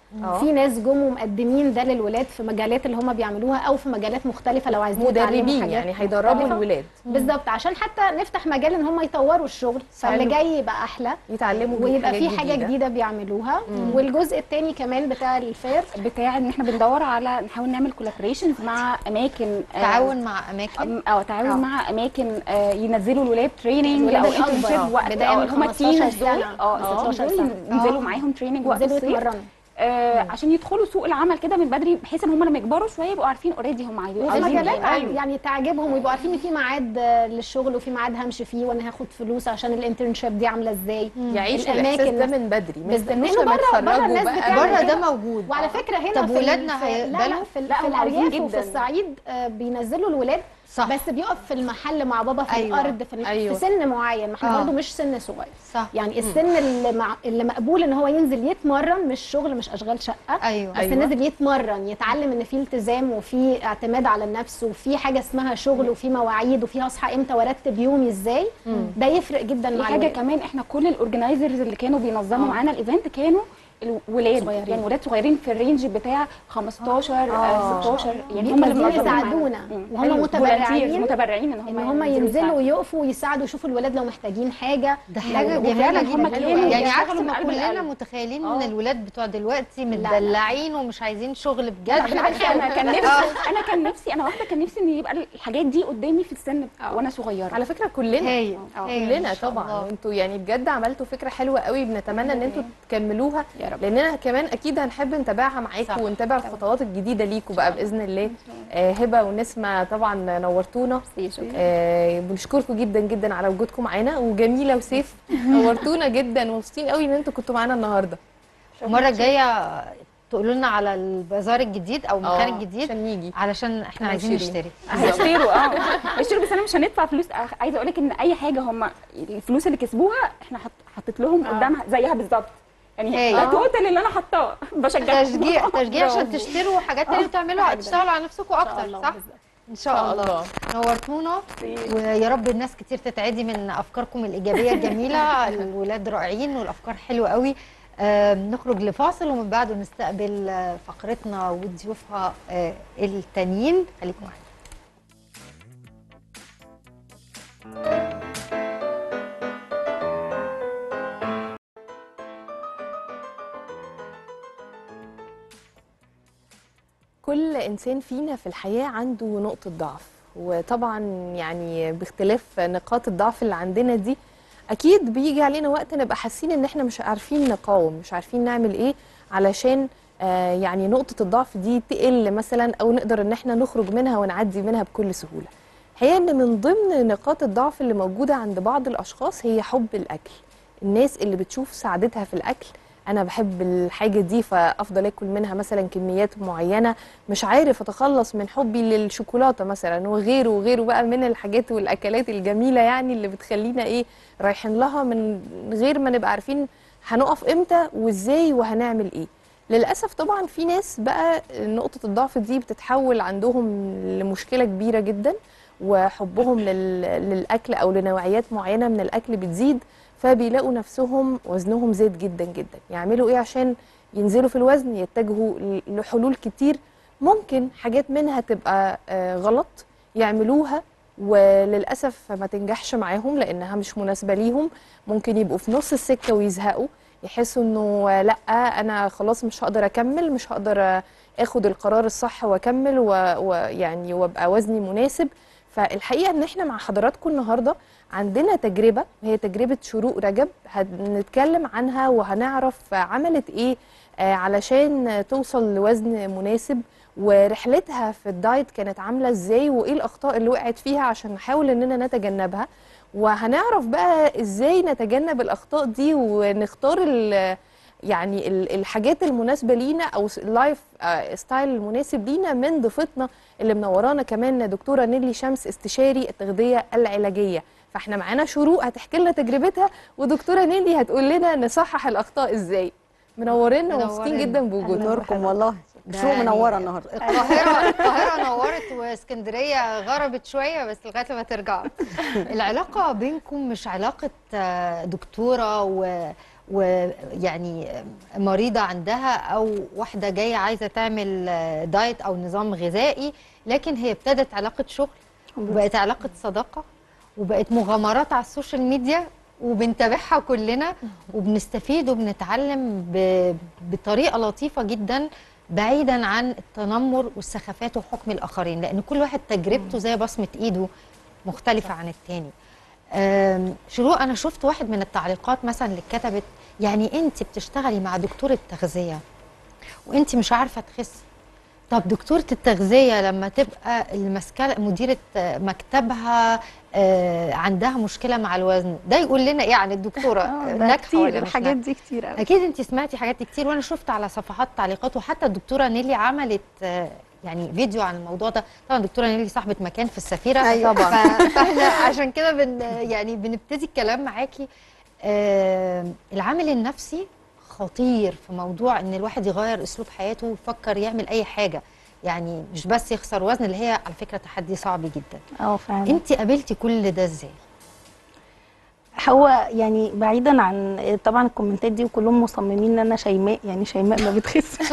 آه. في ناس جم ومقدمين ده للولاد في مجالات اللي هم بيعملوها او في مجالات مختلفه لو عايزين يتعلموا مدربين حاجات يعني هيدربوا مختلفة. الولاد بالظبط عشان حتى نفتح مجال ان هم يطوروا الشغل فاللي حلو. جاي يبقى احلى يتعلموا ويبقى حاجات في حاجه جديده بيعملوها مم. والجزء الثاني كمان بتاع الفير بتاع ان احنا بندور على نحاول نعمل كولابريشنز مع اماكن آه، تعاون مع اماكن اه تعاون آه. مع اماكن آه، ينزلوا الولاد تريننج الولاد او الأكبر. انترنشيب وقت بداية اه من اللي هم 15 التينز دول سنة. اه آه. 16 دول ينزلوا آه. معاهم تريننج وقت ينزلوا الصيف يتمرنوا آه عشان يدخلوا سوق العمل كده من بدري بحيث ان هم لما يكبروا شويه يبقوا عارفين اوريدي هم عايزين وفي عايزين مجالات إيه. أيوة. يعني تعجبهم ويبقوا عارفين ان في ميعاد آه، للشغل وفي ميعاد همشي فيه وانا هاخد فلوس عشان الانترنشيب دي عامله ازاي يعيشوا الاحساس ده من بدري ما بالظبط. يستنوش لأنه لما بره- بره يتخرجوا الناس بقى بتعمل بره كده. ده موجود وعلى فكره هنا طب في ال- ولادنا في- لا هيقبلوا؟ لا في, ال- لا، في هم عاوزين الارياف وفي جداً. الصعيد آه، بينزلوا الولاد صح بس بيقف في المحل مع بابا في أيوة. الارض في, أيوة. في سن معين ما احنا آه. برضه مش سن صغير صح يعني السن اللي, مع... اللي مقبول ان هو ينزل يتمرن مش شغل مش اشغال شقه ايوه بس أيوة. نازل يتمرن يتعلم ان في التزام وفي اعتماد على النفس وفي حاجه اسمها شغل وفي مواعيد وفي هصحى امتى وارتب يومي ازاي ده يفرق جدا في مع حاجه الولاد. كمان احنا كل الاورجنايزرز اللي كانوا بينظموا آه. معانا الايفنت كانوا الولاد صغيرين. يعني ولاد صغيرين في الرينج بتاع 15 آه. آه. 16 يعني هم هم اللي منظمين يساعدونا معانا. مم. وهم حلو. متبرعين volunteers متبرعين ان هم ان هم ينزلوا يساعدوا. ويقفوا ويساعدوا يشوفوا الولاد لو محتاجين حاجه ده لو- حاجه وفعلاً جميله هم جدا كانوا يعني بيشتغلوا عكس من ما قلب كلنا القلب. متخيلين آه. ان الولاد بتوع دلوقتي لا. متدلعين ومش عايزين شغل لا بجد بالعكس انا كان نفسي انا كان نفسي انا واحده كان نفسي ان يبقى الحاجات دي قدامي في السن وانا صغيره على فكره كلنا هايل آه. هايل، كلنا ما شاء طبعا الله. وانتوا يعني بجد عملتوا فكره حلوه قوي بنتمنى ان انتوا تكملوها يا رب لاننا كمان اكيد هنحب نتابعها صح. معاكم ونتابع الخطوات الجديده ليكم بقى باذن الله آه هبه ونسمه طبعا نورتونا آه بنشكركم جدا جدا على وجودكم معانا وجميله وسيف نورتونا جدا ومبسوطين قوي ان انتوا كنتوا معانا النهارده المره الجايه تقولوا لنا على البازار الجديد او المكان آه، الجديد عشان نيجي علشان احنا إحنا عايزين عايشين. نشتري هيشتروا اه هيشتروا بس انا مش هندفع فلوس أخ- عايزه اقول لك ان اي حاجه هم الفلوس اللي كسبوها احنا حط حطيت لهم قدامها زيها بالظبط يعني هايل. ده توتال اللي انا حطاه بشجعكم تشجيع تشجيع عشان برافو. تشتروا حاجات تانية وتعملوا تشتغلوا على نفسكم اكتر الله صح بالظبط. ان شاء الله نورتونا ويا رب الناس كتير تتعدي من افكاركم الايجابيه الجميله الولاد رائعين والافكار حلوه قوي آه نخرج لفاصل ومن بعده نستقبل آه، فقرتنا وضيوفها آه التانيين خليكم معانا كل انسان فينا في الحياه عنده نقطه ضعف وطبعا يعني باختلاف نقاط الضعف اللي عندنا دي اكيد بيجي علينا وقت نبقى حاسين ان احنا مش عارفين نقاوم مش عارفين نعمل ايه علشان آه يعني نقطه الضعف دي تقل مثلا او نقدر ان احنا نخرج منها ونعدي منها بكل سهوله الحقيقه ان من ضمن نقاط الضعف اللي موجوده عند بعض الاشخاص هي حب الاكل الناس اللي بتشوف سعادتها في الاكل انا بحب الحاجه دي فافضل اكل منها مثلا كميات معينه مش عارف اتخلص من حبي للشوكولاته مثلا وغيره وغيره بقى من الحاجات والاكلات الجميله يعني اللي بتخلينا ايه رايحين لها من غير ما نبقى عارفين هنقف امتى وازاي وهنعمل ايه للاسف طبعا في ناس بقى نقطه الضعف دي بتتحول عندهم لمشكله كبيره جدا وحبهم لل... للاكل او لنوعيات معينه من الاكل بتزيد فبيلاقوا نفسهم وزنهم زاد جدا جدا يعملوا ايه عشان ينزلوا في الوزن يتجهوا ل- لحلول كتير ممكن حاجات منها تبقى آه، غلط يعملوها وللاسف ما تنجحش معاهم لانها مش مناسبه ليهم ممكن يبقوا في نص السكه ويزهقوا يحسوا انه آه، لا انا خلاص مش هقدر اكمل مش هقدر آه، اخد القرار الصح واكمل و- ويعني وابقى وزني مناسب فالحقيقه ان احنا مع حضراتكم النهارده عندنا تجربه وهي تجربه شروق رجب هنتكلم عنها وهنعرف عملت ايه آه، علشان توصل لوزن مناسب ورحلتها في الدايت كانت عامله ازاي وايه الاخطاء اللي وقعت فيها عشان نحاول اننا نتجنبها وهنعرف بقى ازاي نتجنب الاخطاء دي ونختار ال- يعني ال- الحاجات المناسبه لينا او س- اللايف آه، ستايل المناسب لينا من ضيفتنا اللي منورانا كمان دكتوره نيلي شمس استشاري التغذيه العلاجيه فاحنا معانا شروق هتحكي لنا تجربتها ودكتوره نيلي هتقول لنا نصحح الاخطاء ازاي منورينا ومبسوطين منورين. جدا بوجودك نوركم والله ده شو يعني منوره النهارده القاهرة القاهرة نورت واسكندرية غربت شوية بس لغاية لما ترجعوا العلاقة بينكم مش علاقة آه، دكتورة و ويعني مريضه عندها او واحده جايه عايزه تعمل آه، دايت او نظام غذائي لكن هي ابتدت علاقه شغل وبقت علاقه صداقه وبقت مغامرات على السوشيال ميديا وبنتابعها كلنا وبنستفيد وبنتعلم ب- بطريقه لطيفه جدا بعيدا عن التنمر والسخافات وحكم الاخرين لان كل واحد تجربته زي بصمه ايده مختلفه عن التاني أم، شروق انا شفت واحد من التعليقات مثلا اللي كتبت يعني انت بتشتغلي مع دكتوره تغذيه وانت مش عارفه تخسي طب دكتورة التغذية لما تبقى المسكنة مديرة مكتبها آه، عندها مشكلة مع الوزن ده يقول لنا ايه عن الدكتورة ده ناجحة كتير ولا مش الحاجات ناجحة؟ دي كتير قوي اكيد انت سمعتي حاجات دي كتير وانا شفت على صفحات تعليقات وحتى الدكتوره نيلي عملت آه، يعني فيديو عن الموضوع ده طبعا الدكتوره نيلي صاحبه مكان في السفيره أيوة. طبعا فاحنا عشان كده بن يعني بنبتدي الكلام معاكي آه العامل النفسي خطير في موضوع ان الواحد يغير اسلوب حياته ويفكر يعمل اي حاجه يعني مش بس يخسر وزن اللي هي على فكره تحدي صعب جدا اه فعلا انت قابلتي كل ده ازاي هو يعني بعيدا عن طبعا الكومنتات دي وكلهم مصممين ان انا شيماء يعني شيماء ما بتخسش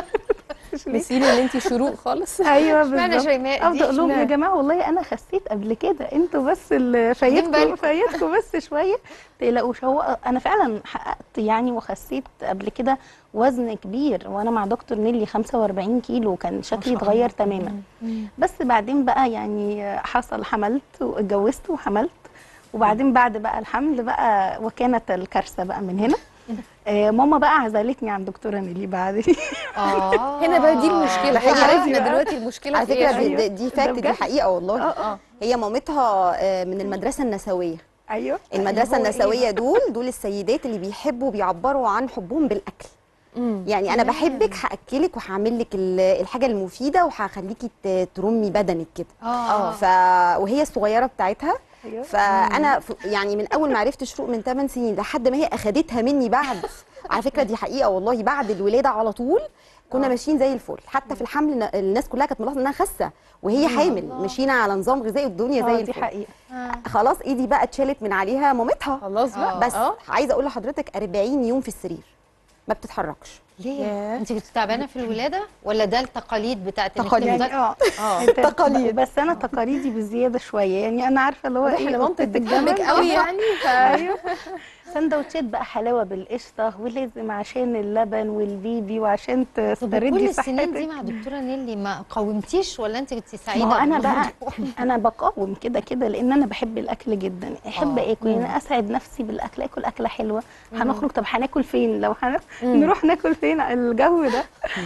نسيلي ان انت شروق خالص ايوه اشمعنى بالظبط شيماء دي؟ افضل اقول لهم يا اشمعنى؟ جماعه والله انا خسيت قبل كده انتوا بس اللي فايتكم بالكم. فايتكم بس شويه تقلقوش هو انا فعلا حققت يعني وخسيت قبل كده وزن كبير وانا مع دكتور نيلي 45 كيلو كان شكلي شاء اتغير الله. تماما بس بعدين بقى يعني حصل حملت واتجوزت وحملت وبعدين بعد بقى الحمل بقى وكانت الكارثه بقى من هنا آه، ماما بقى عزلتني عن دكتوره نيلي بعد اه هنا بقى دي المشكله احنا هي عرفنا بقى. دلوقتي المشكله على في ايه فكره يا دي, شيماء. دي, دي فاكت دي بجد؟ حقيقه والله اه هي مامتها آه، من المدرسه النسويه ايوه المدرسه هو إيه النسويه دول دول السيدات اللي بيحبوا بيعبروا عن حبهم بالاكل يعني انا بحبك هاكلك وهعمل لك ال- الحاجه المفيده وهخليكي ت- ترمي بدنك كده اه ف وهي الصغيره بتاعتها أيوة. فانا ف- يعني من اول ما عرفت شروق من 8 سنين لحد ما هي اخدتها مني بعد على فكره دي حقيقه والله بعد الولاده على طول كنا ماشيين زي الفل حتى في الحمل ن- الناس كلها كانت ملاحظه انها خاسه وهي حامل مشينا على نظام غذائي والدنيا اه زي دي الفل حقيقه خلاص ايدي بقى اتشالت من عليها مامتها خلاص بقى بس اه عايزه اقول لحضرتك 40 يوم في السرير ما بتتحركش ليه؟ ياه. انت كنت تعبانه في الولاده ولا ده التقاليد بتاعت إنك تقاليد. تفضل- اه اه تقاليد بس انا تقاليدي بزياده شويه يعني انا عارفه اللي هو واضح ان مامتك قطة بتحبك الجمل. قوي يعني ف ايوه سندوتشات بقى حلاوه بالقشطه ولازم عشان اللبن والبيبي وعشان طب تستردي كل السنين دي صحتك مع دكتوره نيلي ما قاومتيش ولا انت كنت سعيده ما هو انا بقى بالموضوع؟ انا بقاوم كده كده لان انا بحب الاكل جدا احب آه. اكل يعني اسعد نفسي بالاكل اكل اكله حلوه هنخرج طب هناكل فين لو هن... نروح ناكل فين الجو ده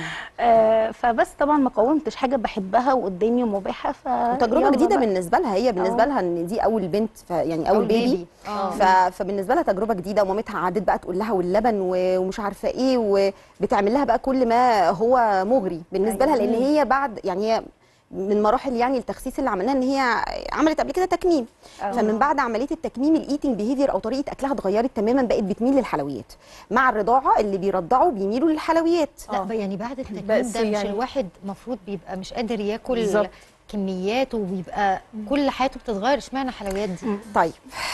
آه فبس طبعا ما قاومتش حاجه بحبها وقدامي ومباحه ف وتجربه يلا جديده بقى. بالنسبه لها هي بالنسبه اه. لها ان دي اول بنت ف يعني اول بيبي اه ف... فبالنسبه لها تجربه جديده ومامتها قعدت بقى تقول لها واللبن و- ومش عارفه ايه وبتعمل لها بقى كل ما هو مغري بالنسبه لها لان هي بعد يعني هي من مراحل يعني التخسيس اللي عملناها ان هي عملت قبل كده تكميم اه. فمن بعد عمليه التكميم الايتنج بيهيفير او طريقه اكلها اتغيرت تماما بقت بتميل للحلويات مع الرضاعه اللي بيرضعوا بيميلوا للحلويات لا بقى يعني بعد التكميم بس ده مش يعني- الواحد المفروض بيبقى مش قادر ياكل بالظبط. كميات وبيبقى كل حياته بتتغير اشمعنى حلويات دي طيب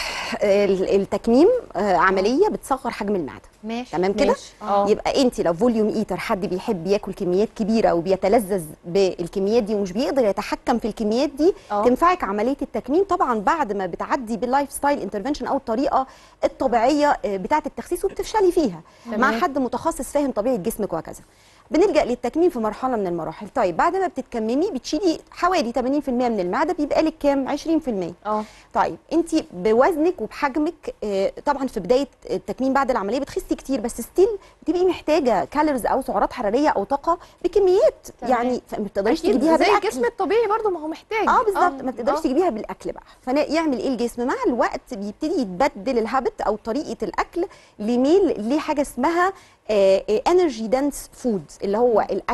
ال- التكميم آه، عمليه بتصغر حجم المعده ماشي تمام كده ماشي. اه يبقى انت لو فوليوم ايتر حد بيحب ياكل كميات كبيره وبيتلذذ بالكميات دي ومش بيقدر يتحكم في الكميات دي اه. تنفعك عمليه التكميم طبعا بعد ما بتعدي باللايف ستايل انترفنشن او الطريقه الطبيعيه آه، بتاعه التخسيس وبتفشلي فيها مع حد متخصص فاهم طبيعه جسمك وهكذا بنلجا للتكميم في مرحله من المراحل طيب بعد ما بتتكممي بتشيلي حوالي 80% من المعده بيبقى لك كام 20% اه طيب انت بوزنك وبحجمك آه، طبعا في بدايه التكميم بعد العمليه بتخسي كتير بس ستيل بتبقي محتاجه كالوريز او سعرات حراريه او طاقه بكميات تمام. يعني فما بتقدريش اكيد تجيبيها زي بالاكل الجسم الطبيعي برضو ما هو محتاج اه بالظبط ما بتقدرش آه. تجيبيها بالاكل بقى فيعمل ايه الجسم مع الوقت بيبتدي يتبدل الهابت او طريقه الاكل لميل لحاجه اسمها انرجي دنس فود اللي هو الاكل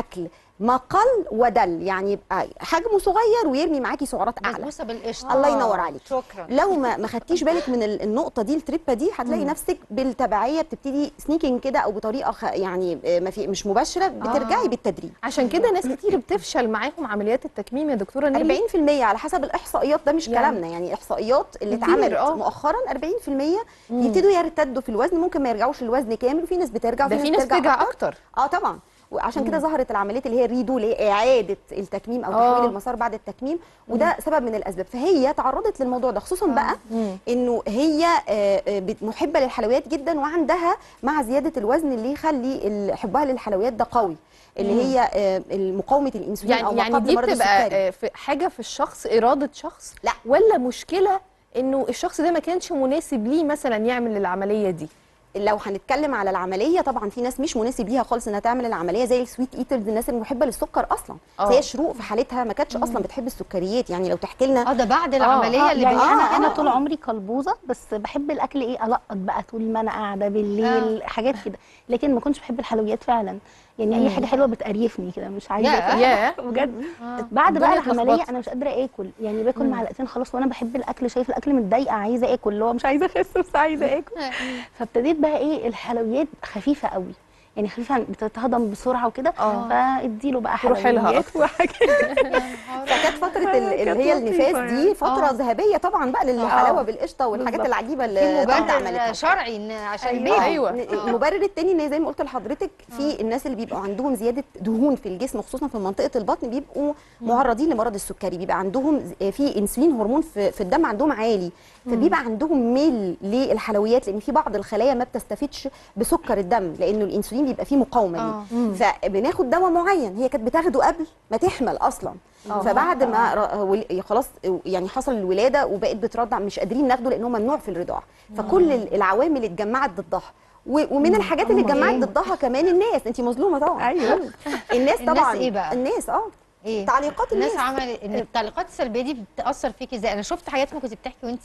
ما قل ودل يعني يبقى حجمه صغير ويرمي معاكي سعرات اعلى بسبوسه بالقشطه الله آه، ينور عليك شكرا لو ما ما خدتيش بالك من ال- النقطه دي التريبه دي هتلاقي مم. نفسك بالتبعيه بتبتدي سنيكينج كده او بطريقه خ... يعني آه، ما في مش مباشره بترجعي آه. بالتدريج عشان كده ناس كتير بتفشل معاهم عمليات التكميم يا دكتوره نيلي 40% على حسب الاحصائيات ده مش يعني كلامنا يعني الاحصائيات اللي كتير، اتعملت آه. مؤخرا 40% مم. يبتدوا يرتدوا في الوزن ممكن ما يرجعوش للوزن كامل وفي ناس بترجع ده وفي في ناس بترجع اكتر اه طبعا وعشان كده مم. ظهرت العمليات اللي هي الريدو اللي هي اعاده التكميم او آه. تحويل المسار بعد التكميم وده سبب من الاسباب فهي تعرضت للموضوع ده خصوصا بقى مم. انه هي آه، آه، بت- محبه للحلويات جدا وعندها مع زياده الوزن اللي يخلي ال- حبها للحلويات ده قوي اللي مم. هي آه، مقاومه الانسولين او يعني ما يعني قبل دي مرض بتبقى السكري آه، في حاجه في الشخص اراده شخص لا. ولا مشكله انه الشخص ده ما كانش مناسب ليه مثلا يعمل العمليه دي لو هنتكلم على العمليه طبعا في ناس مش مناسب ليها خالص انها تعمل العمليه زي السويت ايترز الناس المحبه للسكر اصلا آه. زي شروق في حالتها ما كانتش اصلا بتحب السكريات يعني لو تحكي لنا اه ده بعد آه، العمليه آه، اللي يعني بيعملها انا انا كده؟ طول عمري قلبوزه بس بحب الاكل ايه القط بقى طول ما انا قاعده بالليل حاجات كده لكن ما كنتش بحب الحلويات فعلا يعني مم. اي حاجه حلوه بتقرفني كده مش عايزه ياه. أكل. ياه. بجد آه. بعد بقى الدنيا العمليه اتلخبطت. انا مش قادره اكل يعني باكل مم. معلقتين خلاص وانا بحب الاكل شايف الاكل متضايقه عايزه اكل اللي هو مش عايزه اخس بس عايزه اكل فابتديت بقى ايه الحلويات خفيفه قوي يعني خفيفه بتتهضم بسرعه وكده آه. فاديله بقى روحي لها حلويات أكتر. وحاجات فكانت فتره ال- اللي هي كانت النفاس لطيفة دي فتره آه. ذهبيه طبعا بقى للحلاوه بالقشطه والحاجات بالظبط. العجيبه في اللي طنط مبرر عملتها شرعي إن عشان أيوة. البيبي أيوة. المبرر التاني ان زي ما قلت لحضرتك في الناس اللي بيبقوا عندهم زياده دهون في الجسم خصوصا في منطقه البطن بيبقوا معرضين لمرض السكري بيبقى عندهم ز- في انسولين هرمون في, في الدم عندهم عالي فبيبقى عندهم ميل للحلويات لان في بعض الخلايا ما بتستفيدش بسكر الدم لانه الانسولين بيبقى فيه مقاومه آه. ليه فبناخد دواء معين هي كانت بتاخده قبل ما تحمل اصلا فبعد ما ر- ول- خلاص يعني حصل الولاده وبقت بترضع مش قادرين ناخده لانه ممنوع في الرضاعه فكل ال- العوامل اتجمعت ضدها و- ومن الحاجات اللي اتجمعت ضدها كمان الناس انت مظلومه طبعا ايوه الناس الناس طبعا إيه بقى؟ الناس اه ايه تعليقات الناس الناس عمل ان التعليقات السلبيه دي بتاثر فيكي ازاي انا شفت حاجات ما كنت بتحكي وانت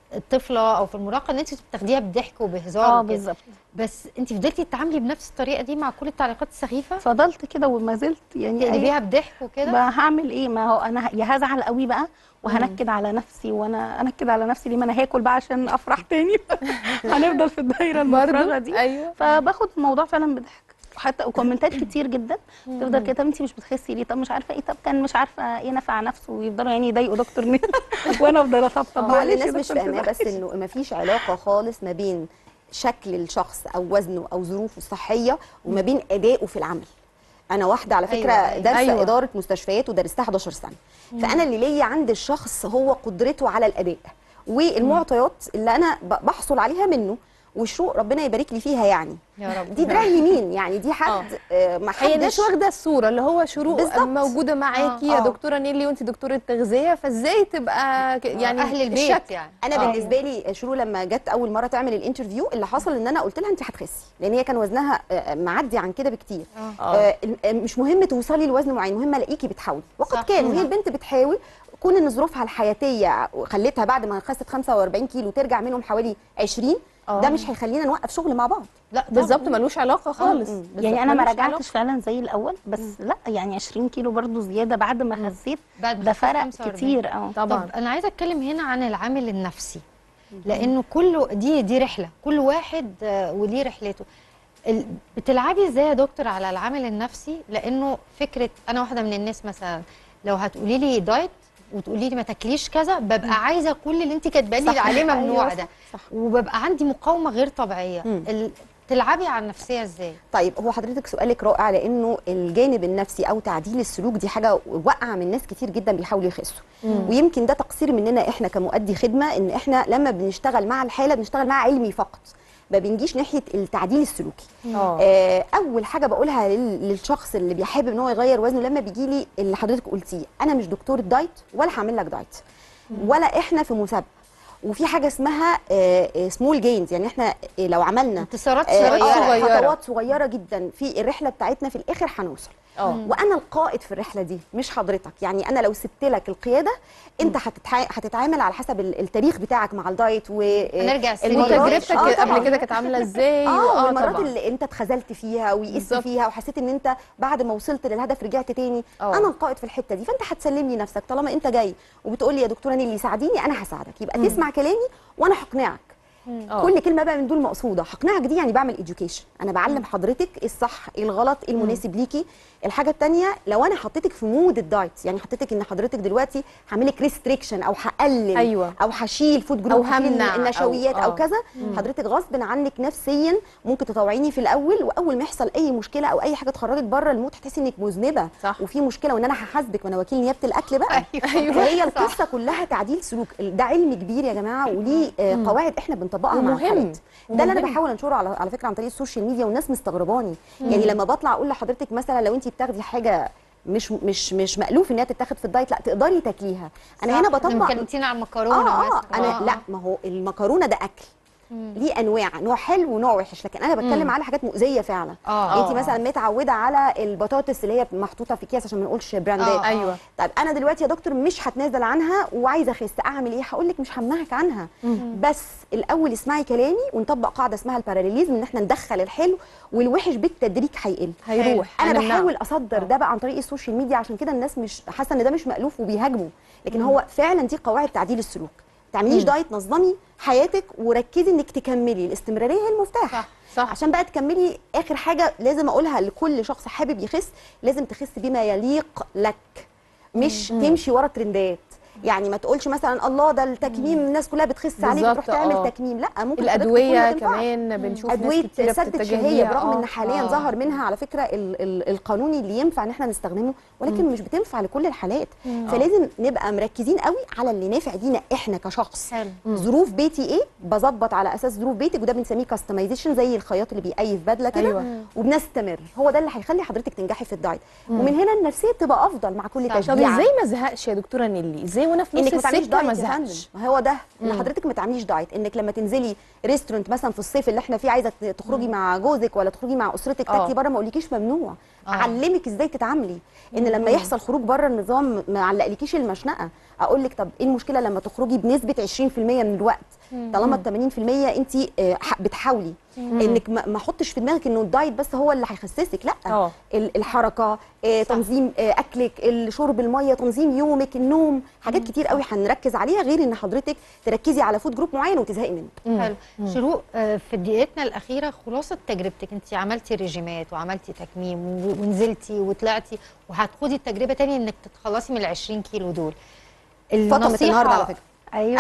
طفله او في المراهقه ان انت بتاخديها بضحك وبهزار اه وكده. بالظبط بس انت فضلتي تتعاملي بنفس الطريقه دي مع كل التعليقات السخيفه فضلت كده وما زلت يعني أي- تقلبيها بضحك وكده بقى هعمل ايه ما هو انا ه- يا هزعل قوي بقى وهنكد على نفسي وانا انكد على نفسي ليه ما انا هاكل بقى عشان افرح تاني هنفضل في الدايره المفرغه دي ايوه فباخد الموضوع فعلا بضحك وحتى وكومنتات كتير جدا تفضل كده طب انت مش بتخسي ليه طب مش عارفه ايه طب كان مش عارفه ايه نفع نفسه ويفضلوا يعني يضايقوا دكتور نيل وانا افضل اطبطب هو معلش اللي يا الناس مش دكتور فاهماه بس تزعلش. انه ما فيش علاقه خالص ما بين شكل الشخص او وزنه او ظروفه الصحيه وما بين ادائه في العمل انا واحده على فكره أيوة، أيوة. دارسه أيوة. اداره مستشفيات ودرستها 11 سنه فانا اللي ليا عند الشخص هو قدرته على الاداء والمعطيات اللي انا ب- بحصل عليها منه وشروق ربنا يبارك لي فيها يعني يا رب دي دراع اليمين يعني دي حد آه، ما هي الناس حدش واخده الصوره اللي هو شروق بالظبط. موجوده معاكي آه. يا آه. دكتوره نيلي وانت دكتوره تغذيه فازاي تبقى ك- يعني اهل البيت الشكل يعني انا آه. بالنسبه لي شروق لما جت اول مره تعمل الانترفيو اللي حصل ان انا قلت لها انت هتخسي لان هي كان وزنها آه، معدي عن كده بكتير آه. آه، آه، مش مهم توصلي لوزن معين مهم الاقيكي بتحاولي وقد صح. كان وهي مم. البنت بتحاول كون ان ظروفها الحياتيه خلتها بعد ما خست 45 كيلو ترجع منهم حوالي 20 آه. ده مش هيخلينا نوقف شغل مع بعض لا طبعاً. بالظبط ملوش علاقه خالص مم. يعني انا ما ملوش رجعتش فعلا زي الاول بس لا يعني 20 كيلو برضو زياده بعد ما خسيت بعد ما ده خسيت فرق 45. كتير اه طبعا طب انا عايزه اتكلم هنا عن العامل النفسي لانه كله دي دي رحله كل واحد آه، وليه رحلته ال- بتلعبي ازاي يا دكتور على العامل النفسي لانه فكره انا واحده من الناس مثلا لو هتقولي لي دايت وتقولي لي ما تاكليش كذا ببقى عايزه كل اللي انت كاتبه لي صح. عليه ممنوع أيوة، ده صح. وببقى عندي مقاومه غير طبيعيه مم. ال- تلعبي على النفسيه ازاي طيب هو حضرتك سؤالك رائع لانه الجانب النفسي او تعديل السلوك دي حاجه واقعه من ناس كتير جدا بيحاولوا يخسوا ويمكن ده تقصير مننا احنا كمؤدي خدمه ان احنا لما بنشتغل مع الحاله بنشتغل مع علمي فقط ما بنجيش ناحيه التعديل السلوكي اه آه، اول حاجه بقولها لل- للشخص اللي بيحب ان هو يغير وزنه لما بيجي لي اللي حضرتك قلتيه انا مش دكتور دايت ولا هعمل لك دايت ولا احنا في مسابقه وفي حاجه اسمها سمول جينز يعني احنا آه، لو عملنا انتصارات آه، صغيره صغيرة. خطوات صغيره جدا في الرحله بتاعتنا في الاخر هنوصل اه وانا القائد في الرحله دي مش حضرتك يعني انا لو سبت لك القياده انت هتتع... هتتعامل على حسب ال- التاريخ بتاعك مع الدايت و هنرجع سنين المرات- وتجربتك آه طبعاً. قبل كده كانت عامله ازاي اه وآه والمرات طبعاً. اللي انت اتخذلت فيها ويئست بالظبط. فيها وحسيت ان انت بعد ما وصلت للهدف رجعت تاني آه. انا القائد في الحته دي فانت هتسلم لي نفسك طالما انت جاي وبتقول لي يا دكتوره نيلي ساعديني انا هساعدك يبقى تسمع كلامي وانا هقنعك آه. كل كلمه بقى من دول مقصوده هقنعك دي يعني بعمل education انا بعلم حضرتك ايه الصح ايه الغلط ايه المناسب ليكي الحاجه الثانيه لو انا حطيتك في مود الدايت يعني حطيتك ان حضرتك دلوقتي هعمل لك ريستريكشن او هقلل أيوة. او هشيل فود أو جروب هشيل همنع، النشويات أو- او, آه. كذا حضرتك غصب عنك نفسيا ممكن تطوعيني في الاول واول ما يحصل اي مشكله او اي حاجه تخرجك بره المود هتحسي انك مذنبه صح. وفي مشكله وان انا هحاسبك وانا وكيل نيابه الاكل بقى أيوة. فهي القصه كلها تعديل سلوك ده علم كبير يا جماعه وليه آه، قواعد احنا بنطبقها مع ومهم. الحالات ده اللي انا ومهم. بحاول انشره على على فكره عن طريق السوشيال ميديا والناس مستغرباني يعني لما بطلع اقول لحضرتك مثلا لو انت بتاخدي حاجه مش مش مش مألوف انها تتاخد في الدايت لا تقدري تاكليها انا هنا بطبق كلمتينا عن المكرونه اه اه مثلا انا لا ما هو المكرونه ده اكل ليه انواع نوع حلو ونوع وحش لكن انا بتكلم على حاجات مؤذيه فعلا آه. انت مثلا متعوده على البطاطس اللي هي محطوطه في اكياس عشان ما نقولش براندات آه. ايوه طب انا دلوقتي يا دكتور مش هتنازل عنها وعايزه اخس اعمل ايه هقول لك مش همنعك عنها بس الاول اسمعي كلامي ونطبق قاعده اسمها الباراليليزم ان احنا ندخل الحلو والوحش بالتدريج هيقل هيروح انا هنمنعه. بحاول اصدر ده بقى عن طريق السوشيال ميديا عشان كده الناس مش حاسه ان ده مش مألوف وبيهاجموا لكن هو فعلا دي قواعد تعديل السلوك ما تعمليش دايت نظمي حياتك وركزي انك تكملي الاستمراريه هي المفتاح صح، صح. عشان بقى تكملي اخر حاجه لازم اقولها لكل شخص حابب يخس لازم تخس بما يليق لك مش تمشي ورا ترندات يعني ما تقولش مثلا الله ده التكميم الناس كلها بتخس عليه بالظبط، بتروح تعمل آه. تكميم لا ممكن حضرتك تكون الادويه ما تنفعش. كمان بنشوف ادويه ناس كتيره سد بتتجه الشهيه ليها. برغم آه. ان حاليا آه. ظهر منها على فكره ال ال القانوني اللي ينفع ان احنا نستخدمه ولكن مش بتنفع لكل الحالات فلازم نبقى مركزين قوي على اللي نافع لينا احنا كشخص حلو. ظروف بيتي ايه بظبط على اساس ظروف بيتك وده بنسميه كاستمايزيشن زي الخياط اللي بيقيف بدله كده أيوة. وبنستمر هو ده اللي هيخلي حضرتك تنجحي في الدايت ومن هنا النفسيه تبقى افضل مع كل طب تشجيع ازاي ما ازهقش يا دكتوره نيلي ازاي وانا في نص انك ما تعمليش السكه ما دايت يا فندم ازهقش ما هو ده ان حضرتك ما تعمليش دايت انك لما تنزلي ريستورنت مثلا في الصيف اللي احنا فيه عايزه تخرجي مع جوزك ولا تخرجي مع اسرتك آه. تاكلي بره ما اقولكيش ممنوع آه. اعلمك ازاي تتعاملي ان لما يحصل خروج بره النظام ما علقلكيش المشنقه اقول لك طب ايه المشكله لما تخرجي بنسبه 20% من الوقت طالما ال 80% انت آه، ح- بتحاولي انك ما ما احطش في دماغك انه الدايت بس هو اللي هيخسسك لا آه. ال- الحركه آه، تنظيم آه، اكلك شرب الميه تنظيم يومك النوم حاجات كتير قوي هنركز عليها غير ان حضرتك تركزي على فود جروب معين وتزهقي منه حلو شروق آه، في دقيقتنا الاخيره خلاصه تجربتك انت عملتي ريجيمات وعملتي تكميم و- ونزلتي وطلعتي وهتخوضي التجربه تاني انك تتخلصي من ال 20 كيلو دول فاطمه النهارده على فكره ايوه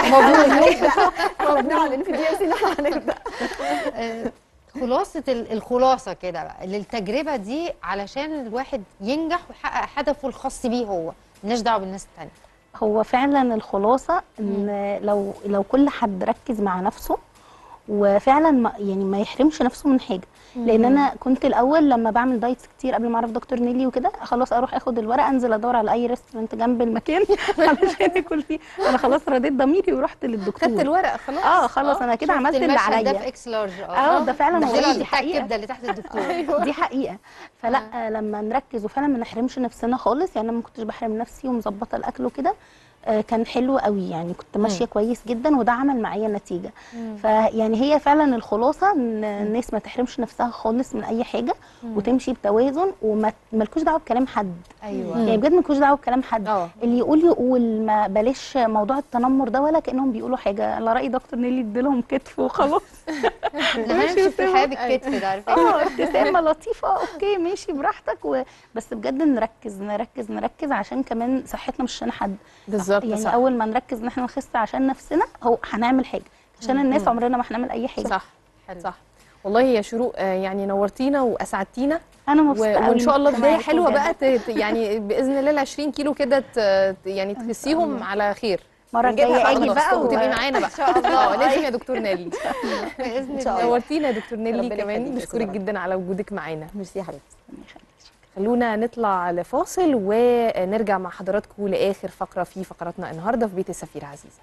بنعلن في دي ان احنا هنبدا آه، خلاصه ال- الخلاصه كده بقى للتجربه دي علشان الواحد ينجح ويحقق هدفه الخاص بيه هو مالناش دعوه بالناس التانيه هو فعلا الخلاصه ان لو لو كل حد ركز مع نفسه وفعلا ما يعني ما يحرمش نفسه من حاجه لان انا كنت الاول لما بعمل دايتس كتير قبل ما اعرف دكتور نيلي وكده خلاص اروح اخد الورقه انزل ادور على اي ريستورانت جنب المكان علشان اكل فيه انا خلاص رديت ضميري ورحت للدكتور خدت الورقه خلاص اه خلاص انا كده شفت عملت اللي المشهد ده عليا في اكس لارج اه ده فعلا هو هو دي دي حقيقه الكبده اللي تحت الدكتور دي حقيقه فلا لما نركز وفعلا ما نحرمش نفسنا خالص يعني انا ما كنتش بحرم نفسي ومظبطه الاكل وكده آه، كان حلو قوي يعني كنت ماشيه كويس جدا وده عمل معايا نتيجه فيعني هي فعلا الخلاصه ان الناس ما تحرمش نفسها خالص من اي حاجه وتمشي بتوازن وما مالكوش دعوه بكلام حد ايوه يعني بجد مالكوش دعوه بكلام حد اه اللي يقول يقول ما بلاش موضوع التنمر ده ولا كانهم بيقولوا حاجه على راي دكتور نيلي اديلهم كتف وخلاص احنا هنمشي في الحياه بالكتف ده عارفه اه ابتسامه لطيفه اوكي ماشي براحتك و... بس بجد نركز نركز نركز عشان كمان صحتنا مش عشان حد بالظبط يعني صح. اول ما نركز ان احنا نخس عشان نفسنا هو هنعمل حاجه عشان الناس عمرنا ما هنعمل اي حاجه صح صح والله يا شروق آه، يعني نورتينا واسعدتينا انا و- مبسوطه قوي وان شاء الله إني بدايه معاكم حلوه بجد. بقى ت- ت- يعني باذن الله ال 20 كيلو كده ت- ت- يعني تخسيهم على خير المره نجيبها الجايه اجي خلاص بقى وتبقي و... معانا بقى ان شاء الله اه لازم يا دكتور نيلي باذن شاء الله الله. نورتينا يا دكتور نيلي ربنا كمان يخليك يا بشكرك سيدة جدا على وجودك معانا ميرسي يا حبيبتي خلونا نطلع لفاصل ونرجع مع حضراتكم لاخر فقره في فقراتنا النهارده في بيت السفيره عزيزه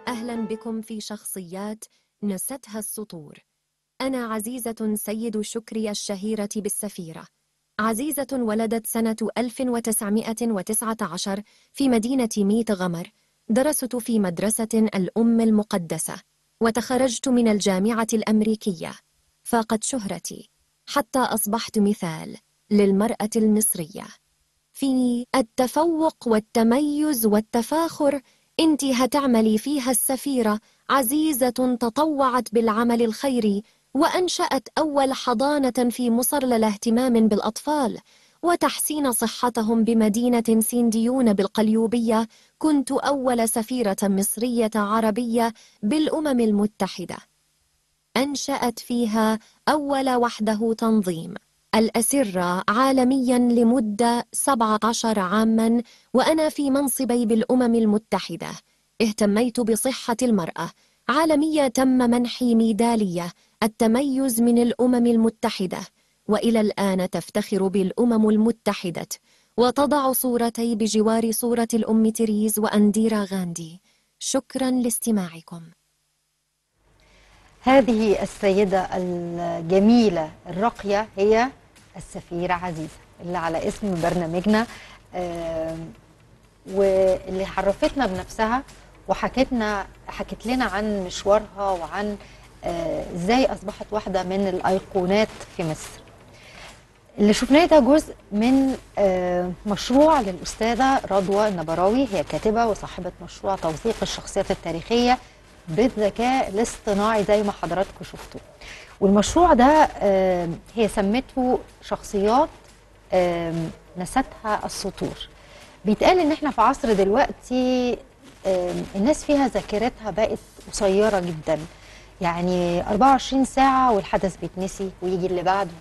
أهلا بكم في شخصيات نستها السطور أنا عزيزة سيد شكري الشهيرة بالسفيرة عزيزة ولدت سنة 1919 في مدينة ميت غمر درست في مدرسة الأم المقدسة وتخرجت من الجامعة الأمريكية فاقت شهرتي حتى أصبحت مثال للمرأة المصرية في التفوق والتميز والتفاخر انت هتعملي فيها السفيرة عزيزة تطوعت بالعمل الخيري وأنشأت أول حضانة في مصر للاهتمام بالأطفال وتحسين صحتهم بمدينة سينديون بالقليوبية كنت أول سفيرة مصرية عربية بالأمم المتحدة أنشأت فيها أول وحده تنظيم الأسرة عالميا لمدة 17 عاما وأنا في منصبي بالأمم المتحدة اهتميت بصحة المرأة عالمية تم منحي ميدالية التميز من الأمم المتحدة وإلى الآن تفتخر بالأمم المتحدة وتضع صورتي بجوار صورة الأم تريز وأنديرا غاندي شكرا لاستماعكم هذه السيدة الجميلة الراقية هي السفيرة عزيزة اللي على اسم برنامجنا آم، واللي عرفتنا بنفسها وحكتنا حكت لنا عن مشوارها وعن آه، ازاي اصبحت واحدة من الايقونات في مصر اللي شفناه ده جزء من آه، مشروع للأستاذة رضوى النبراوي هي كاتبة وصاحبة مشروع توثيق الشخصيات التاريخية بالذكاء الاصطناعي زي ما حضراتكم شفتوا والمشروع ده آه، هي سمته شخصيات آه، نستها السطور بيتقال ان احنا في عصر دلوقتي آه، الناس فيها ذاكرتها بقت قصيرة جدا يعني 24 ساعة والحدث بيتنسي ويجي اللي بعده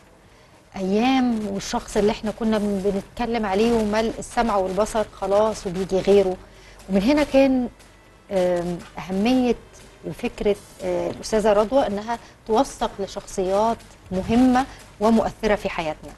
ايام والشخص اللي احنا كنا بن- بنتكلم عليه وملء السمع والبصر خلاص وبيجي غيره ومن هنا كان آم، اهميه وفكره آه، الاستاذه رضوى انها توثق لشخصيات مهمه ومؤثره في حياتنا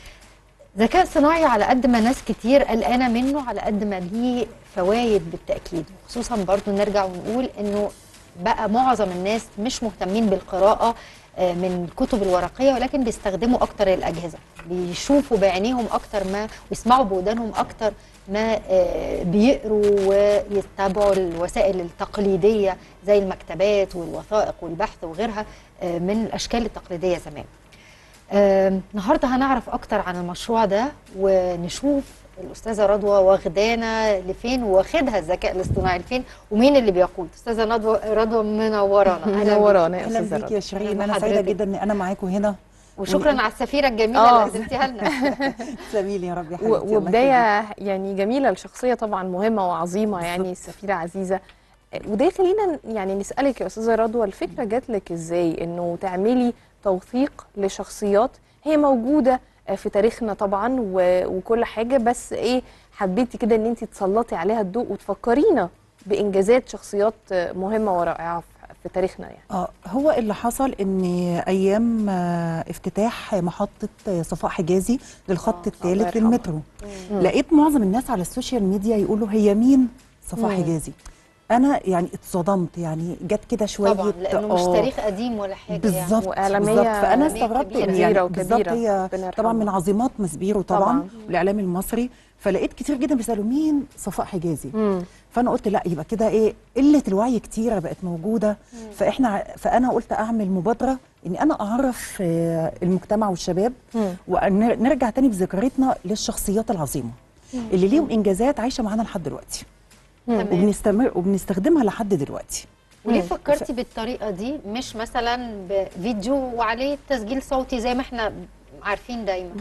ذكاء صناعي على قد ما ناس كتير قلقانه منه على قد ما ليه فوائد بالتاكيد خصوصا برضو نرجع ونقول انه بقى معظم الناس مش مهتمين بالقراءه آه، من الكتب الورقيه ولكن بيستخدموا اكتر الاجهزه بيشوفوا بعينيهم اكتر ما ويسمعوا بودانهم اكتر ما آه، بيقروا ويتبعوا الوسائل التقليديه زي المكتبات والوثائق والبحث وغيرها آه، من الاشكال التقليديه زمان آم، النهارده هنعرف اكتر عن المشروع ده ونشوف الاستاذه رضوى واخدانا لفين واخدها الذكاء الاصطناعي لفين ومين اللي بيقود استاذه رضوى رضوى منورانا أهلاً منورانا بيكي. يا اهلا أستاذة بيك يا رضوى. شيرين أهلاً انا سعيده بحضرتك. جدا ان انا معاكم هنا وشكرا على السفيره الجميله آه. اللي قدمتيها لنا تسلمي لي يا رب يا حبيبتي و- الله يخليك. وبدايه يعني جميله لشخصيه طبعا مهمه وعظيمه يعني السفيره عزيزه وده يخلينا يعني نسالك يا استاذه رضوى الفكره جات لك ازاي انه تعملي توثيق لشخصيات هي موجوده في تاريخنا طبعا و- وكل حاجه بس ايه حبيتي كده ان انت تسلطي عليها الضوء وتفكرينا بانجازات شخصيات مهمه ورائعه في- في تاريخنا يعني اه هو اللي حصل ان ايام آه، افتتاح محطه آه، صفاء حجازي للخط الثالث يرحمها. للمترو لقيت معظم الناس على السوشيال ميديا يقولوا هي مين صفاء مم. حجازي انا يعني اتصدمت يعني جت كده شويه طبعا لانه مش آه، تاريخ قديم ولا حاجه بالظبط وإعلامية بالظبط فانا إعلامية استغربت كبيرة. إن كبيرة يعني وكبيرة. بالظبط هي ربنا طبعا من يرحمها. عظيمات مسبيرو طبعا, طبعاً. طبعا. والاعلام المصري فلقيت كتير جدا بيسالوا مين صفاء حجازي مم. فانا قلت لا يبقى كده ايه قله الوعي كتيره بقت موجوده فاحنا ع- فانا قلت اعمل مبادره اني انا اعرف آه، المجتمع والشباب مم. ونرجع تاني بذاكرتنا للشخصيات العظيمه اللي ليهم انجازات عايشه معانا لحد دلوقتي تمام. وبنستمر وبنستخدمها لحد دلوقتي وليه مم. فكرتي بالطريقه دي مش مثلا بفيديو وعليه تسجيل صوتي زي ما احنا عارفين دايما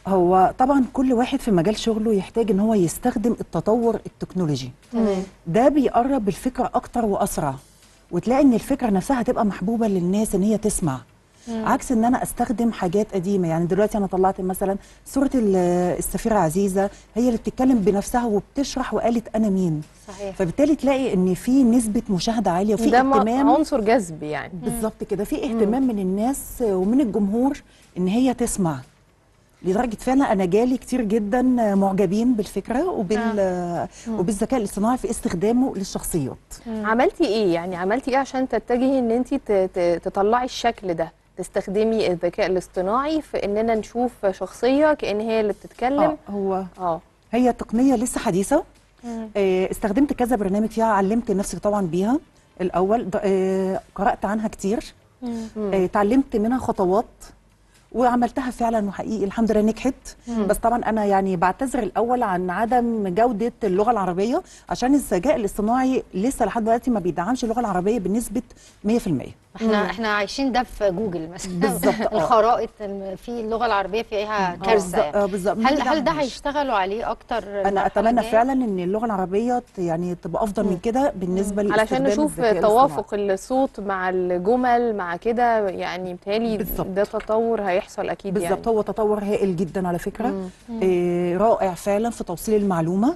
هو طبعا كل واحد في مجال شغله يحتاج ان هو يستخدم التطور التكنولوجي تمام ده بيقرب الفكره اكتر واسرع وتلاقي ان الفكره نفسها هتبقى محبوبه للناس ان هي تسمع عكس ان انا استخدم حاجات قديمه يعني دلوقتي انا طلعت مثلا صوره ال- السفيره عزيزه هي اللي بتتكلم بنفسها وبتشرح وقالت انا مين صحيح فبالتالي تلاقي ان في نسبه مشاهده عاليه وفي ده م- اهتمام عنصر جذب يعني بالظبط كده في اهتمام من الناس ومن الجمهور ان هي تسمع لدرجه فعلا انا جالي كتير جدا معجبين بالفكره وبال وبالذكاء الاصطناعي في استخدامه للشخصيات عملتي ايه يعني عملتي ايه عشان تتجهي ان انت تطلعي الشكل ده تستخدمي الذكاء الاصطناعي في اننا نشوف شخصيه كان هي اللي بتتكلم آه هو اه هي تقنيه لسه حديثه آه، استخدمت كذا برنامج فيها علمت نفسي طبعا بيها الاول د- آه، قرات عنها كتير آه، اتعلمت منها خطوات وعملتها فعلا وحقيقي الحمد لله نجحت مم. بس طبعا انا يعني بعتذر الاول عن عدم جوده اللغه العربيه عشان الذكاء الاصطناعي لسه لحد دلوقتي ما بيدعمش اللغه العربيه بنسبه 100% احنا احنا عايشين ده في جوجل مثلا بالظبط، آه. الخرائط الم- في اللغه العربيه فيها كارثه بالظبط، يعني. آه، بالظبط. ما هل هل ده بيدعموش. هيشتغلوا عليه اكتر انا المرحلة اتمنى الجاية؟ فعلا ان اللغه العربيه ت- يعني تبقى افضل من كده بالنسبه علشان لاستخدام نشوف الذكاء الاصطناعي. توافق الصوت مع الجمل مع كده يعني بتهيألي ده تطور هيحصل اكيد بالظبط يعني هو تطور هائل جدا على فكره مم. آه رائع فعلا في توصيل المعلومه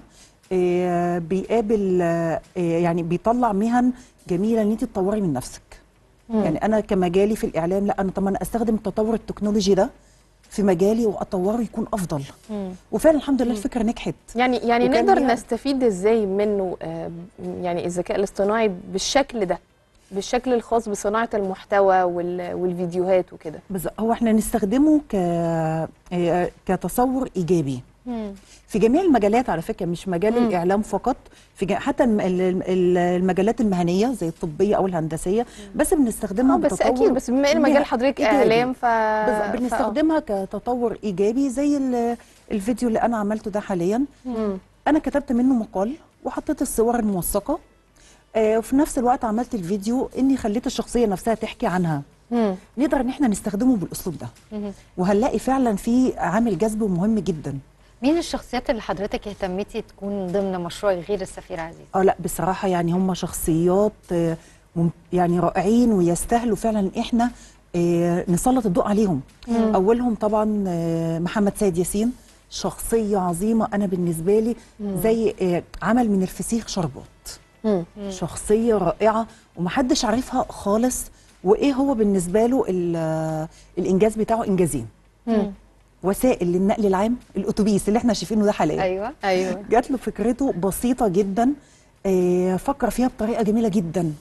آه بيقابل آه يعني بيطلع مهن جميله ان انت تطوري من نفسك مم. يعني انا كمجالي في الاعلام لا انا طبعا استخدم التطور التكنولوجي ده في مجالي واطوره يكون افضل مم. وفعلا الحمد لله الفكره نجحت يعني يعني وكان نقدر ليها- نستفيد ازاي منه آه، يعني الذكاء الاصطناعي بالشكل ده بالشكل الخاص بصناعه المحتوى وال- والفيديوهات وكده بالظبط هو احنا نستخدمه ك آه، كتصور ايجابي في جميع المجالات على فكره مش مجال مم. الاعلام فقط في جا- حتى الم- ال- ال- المجالات المهنيه زي الطبيه او الهندسيه بس بنستخدمها اه بس بتطور اكيد بس بما ان مه- مجال حضرتك إيجابي. اعلام ف بالظبط ف- بنستخدمها كتطور ايجابي زي ال- الفيديو اللي انا عملته ده حاليا مم. انا كتبت منه مقال وحطيت الصور الموثقه آه، وفي نفس الوقت عملت الفيديو اني خليت الشخصيه نفسها تحكي عنها مم. نقدر ان احنا نستخدمه بالاسلوب ده وهنلاقي فعلا في عامل جذب مهم جدا مين الشخصيات اللي حضرتك اهتميتي تكون ضمن مشروع غير السفير عزيز اه لا بصراحه يعني هم شخصيات آه، مم- يعني رائعين ويستاهلوا فعلا ان احنا آه، نسلط الضوء عليهم مم. اولهم طبعا آه، محمد سيد ياسين شخصيه عظيمه انا بالنسبه لي مم. زي آه، عمل من الفسيخ شربات مم. شخصيه رائعه ومحدش عارفها خالص وايه هو بالنسبه له ال- آه، الانجاز بتاعه انجازين مم. وسائل للنقل العام الاتوبيس اللي احنا شايفينه ده حاليا ايوه ايوه جات له فكرته بسيطه جدا آه، فكر فيها بطريقه جميله جدا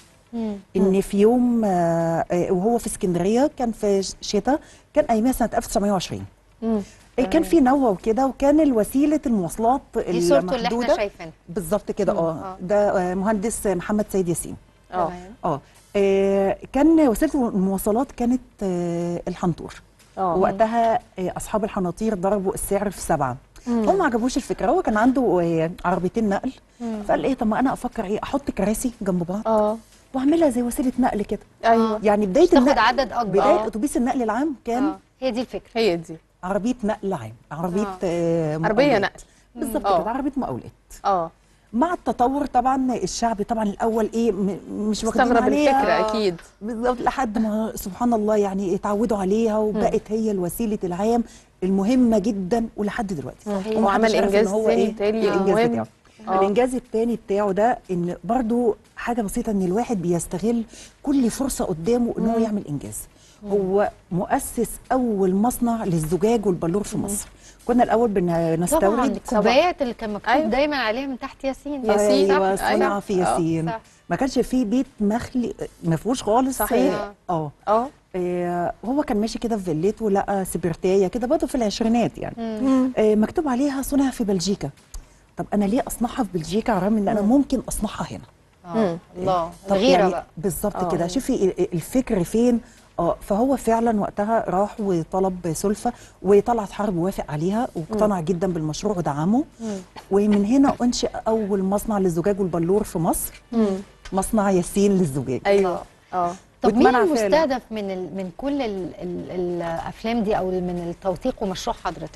ان في يوم آه، آه، وهو في اسكندريه كان في ش- شتاء كان ايامها سنه 1920 مم. آه، كان في نوة وكده وكان الوسيله المواصلات دي صورته اللي احنا المحدودة شايفينها بالظبط كده مم. اه آه. ده آه، مهندس محمد سيد ياسين اه اه آه، كان وسيله المواصلات كانت آه، الحنطور اه وقتها آه، اصحاب الحناطير ضربوا السعر في سبعه مم. هو ما عجبوش الفكره هو كان عنده آه، عربيتين نقل مم. فقال ايه طب ما انا افكر ايه احط كراسي جنب بعض اه واعملها زي وسيله نقل كده ايوه يعني بدايه تاخد النقل عدد اكبر بدايه آه. اتوبيس النقل العام كان آه. هي دي الفكره هي دي عربيه نقل عام عربيه آه. آه. عربيه مقاولات. نقل بالظبط آه. كده عربيه مقاولات اه مع التطور طبعا الشعب طبعا الاول ايه م- مش واخدين استغرب عليها الفكره اكيد بالظبط لحد ما سبحان الله يعني اتعودوا عليها وبقت هي الوسيله العام المهمه جدا ولحد دلوقتي صحيح. ومحدش وعمل عارف إن إنجاز هو تاني إيه بالتالي الانجاز مهم. بتاعه آه. الانجاز التاني بتاعه ده ان برضو حاجه بسيطه ان الواحد بيستغل كل فرصه قدامه ان هو مم. يعمل انجاز هو مؤسس اول مصنع للزجاج والبلور في مصر كنا الاول طبعا بنستورد الكوبايات اللي كان مكتوب أيوة. دايما عليها من تحت ياسين ياسين. ايوه صح. صنع أيوة. في آه. ياسين صح. ما كانش في بيت مخلي ما فيهوش خالص صحيح. اه اه آه، هو كان ماشي كده في فيلته لقى سبرتايه كده برضه في العشرينات يعني مم. آه، مكتوب عليها صنع في بلجيكا طب انا ليه اصنعها في بلجيكا على الرغم ان انا ممكن اصنعها هنا آه. الله طب الغيره يعني بقى بالظبط آه. كده شوفي ال- الفكر فين اه فهو فعلا وقتها راح وطلب سلفه وطلعت حرب وافق عليها واقتنع جدا بالمشروع ودعمه ومن هنا انشئ اول مصنع للزجاج والبلور في مصر مم. مصنع ياسين للزجاج ايوه اه طب مين واتمنع فعلاً. المستهدف من ال... من كل ال... ال... الافلام دي او من التوثيق ومشروع حضرتك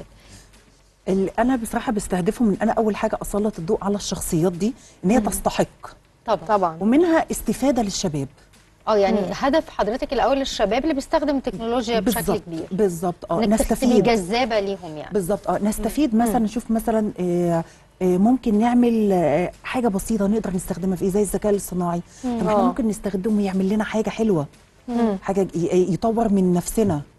اللي انا بصراحه بستهدفه من انا اول حاجه اسلط الضوء على الشخصيات دي ان هي تستحق طبعا طبعا ومنها استفاده للشباب اه يعني مم. هدف حضرتك الاول الشباب اللي بيستخدم التكنولوجيا بشكل بالظبط كبير بالظبط اه انك تبقي نستفيد جذابه ليهم يعني بالظبط اه نستفيد مثلا نشوف مثلا آه آه ممكن نعمل آه حاجه بسيطه نقدر نستخدمها في ايه زي الذكاء الاصطناعي طب احنا آه. ممكن نستخدمه يعمل لنا حاجه حلوه مم. حاجه ي- يطور من نفسنا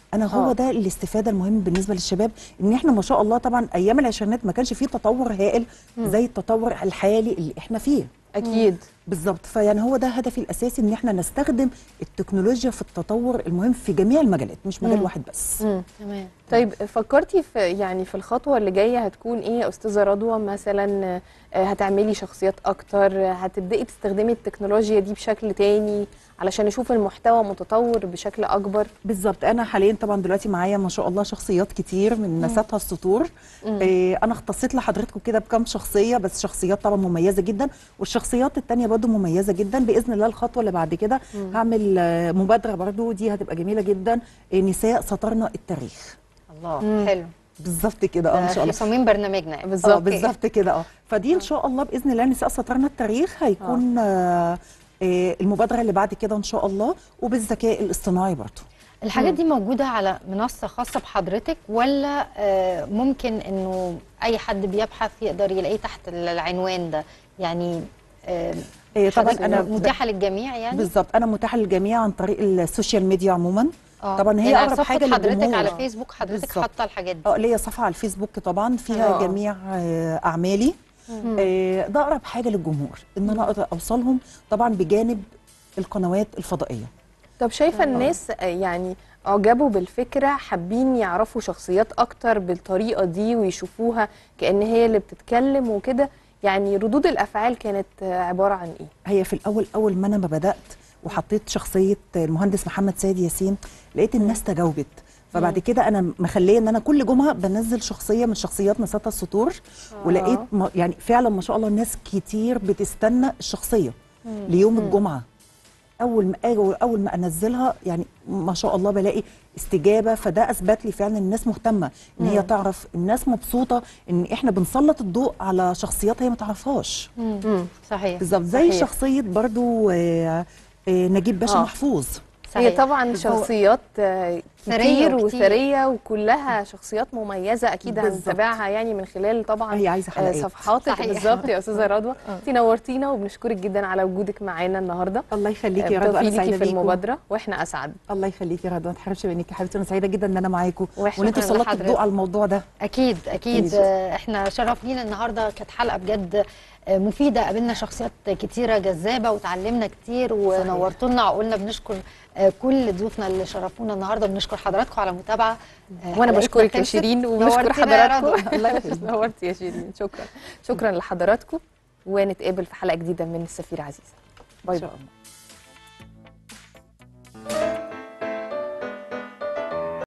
انا هو آه. ده الاستفاده المهم بالنسبه للشباب ان احنا ما شاء الله طبعا ايام العشرينات ما كانش فيه تطور هائل مم. زي التطور الحالي اللي احنا فيه اكيد بالظبط فيعني هو ده هدفي الاساسي ان احنا نستخدم التكنولوجيا في التطور المهم في جميع المجالات مش مجال مم. واحد بس مم. تمام طيب فكرتي في يعني في الخطوه اللي جايه هتكون ايه يا استاذه رضوى مثلا آه، هتعملي شخصيات اكتر آه، هتبداي تستخدمي التكنولوجيا دي بشكل تاني علشان نشوف المحتوى متطور بشكل اكبر بالظبط انا حاليا طبعا دلوقتي معايا ما شاء الله شخصيات كتير من نساتها السطور مم. إيه انا اختصيت لحضرتكم كده بكام شخصيه بس شخصيات طبعا مميزه جدا والشخصيات التانية برضو مميزه جدا باذن الله الخطوه اللي بعد كده مم. هعمل آه، مبادره برضو دي هتبقى جميله جدا إيه نساء سطرنا التاريخ الله مم. حلو بالظبط كده اه ان شاء الله في صميم برنامجنا يعني. بالظبط بالظبط كده اه فدي ان شاء الله باذن الله نساء سطرنا التاريخ هيكون آه. آه المبادره اللي بعد كده ان شاء الله وبالذكاء الاصطناعي برضو الحاجات دي موجودة على منصة خاصة بحضرتك ولا آه، ممكن انه اي حد بيبحث يقدر يلاقيه تحت العنوان ده يعني آه، إيه طبعا حضرتك انا متاحة للجميع يعني بالظبط انا متاحه للجميع عن طريق السوشيال ميديا عموما آه. طبعا هي يعني على اقرب صفحة حاجه حضرتك للجمهور. على فيسبوك حضرتك بالظبط. حاطة الحاجات دي اه ليا صفحه على الفيسبوك طبعا فيها آه. جميع آه، اعمالي مم. آه، ده اقرب حاجه للجمهور ان انا اقدر اوصلهم طبعا بجانب القنوات الفضائيه طب شايفه الناس آه، يعني اعجبوا بالفكره حابين يعرفوا شخصيات اكتر بالطريقه دي ويشوفوها كان هي اللي بتتكلم وكده يعني ردود الافعال كانت آه، عباره عن ايه هي في الاول اول ما انا ما بدات وحطيت شخصيه المهندس محمد سيد ياسين لقيت الناس تجاوبت فبعد كده انا مخليه ان انا كل جمعه بنزل شخصيه من شخصيات نساتها السطور ولقيت ما- يعني فعلا ما شاء الله ناس كتير بتستنى الشخصيه مم. ليوم مم. الجمعه اول ما اجي اول ما انزلها يعني ما شاء الله بلاقي استجابه فده اثبت لي فعلا الناس مهتمه ان هي مم. تعرف الناس مبسوطه ان احنا بنسلط الضوء على شخصيات هي ما تعرفهاش مم. صحيح بالظبط زي صحيح. شخصيه برضو آه، آه، نجيب باشا آه. محفوظ هي طبعا هو- شخصيات آه، ثرية كتير وكتير. وثريه وكلها شخصيات مميزه اكيد بالظبط. هنتابعها يعني من خلال طبعا هي عايزه آه، حلقات صفحاتك صحيح. بالظبط يا استاذه رضوى آه. انت نورتينا وبنشكرك جدا على وجودك معانا النهارده الله يخليكي يا آه، رضوى انا بالتوفيق سعيده ليكي في بيكم المبادره واحنا اسعد الله يخليكي يا رضوى ما تحرمش منك يا حبيبتي انا سعيده جدا ان انا معاكم وإحنا وان انتوا كمان سلطتوا لحضرتك. الضوء على الموضوع ده اكيد اكيد أكيد. آه، احنا شرف لينا النهارده كانت حلقه بجد آه، مفيده قابلنا شخصيات كتيره جذابه وتعلمنا كتير ونورتوا لنا عقولنا بنشكر آه، كل ضيوفنا اللي شرفونا النهارده بنشكر حضراتكم على المتابعه آه، وانا حلقتنا بشكرك يا خلصت. شيرين وبنشكر نورتينا يا رضوى. حضراتكم الله يخليك نورتي يا شيرين شكرا شكرا لحضراتكم ونتقابل في حلقه جديده من السفير عزيز باي ان شاء باي الله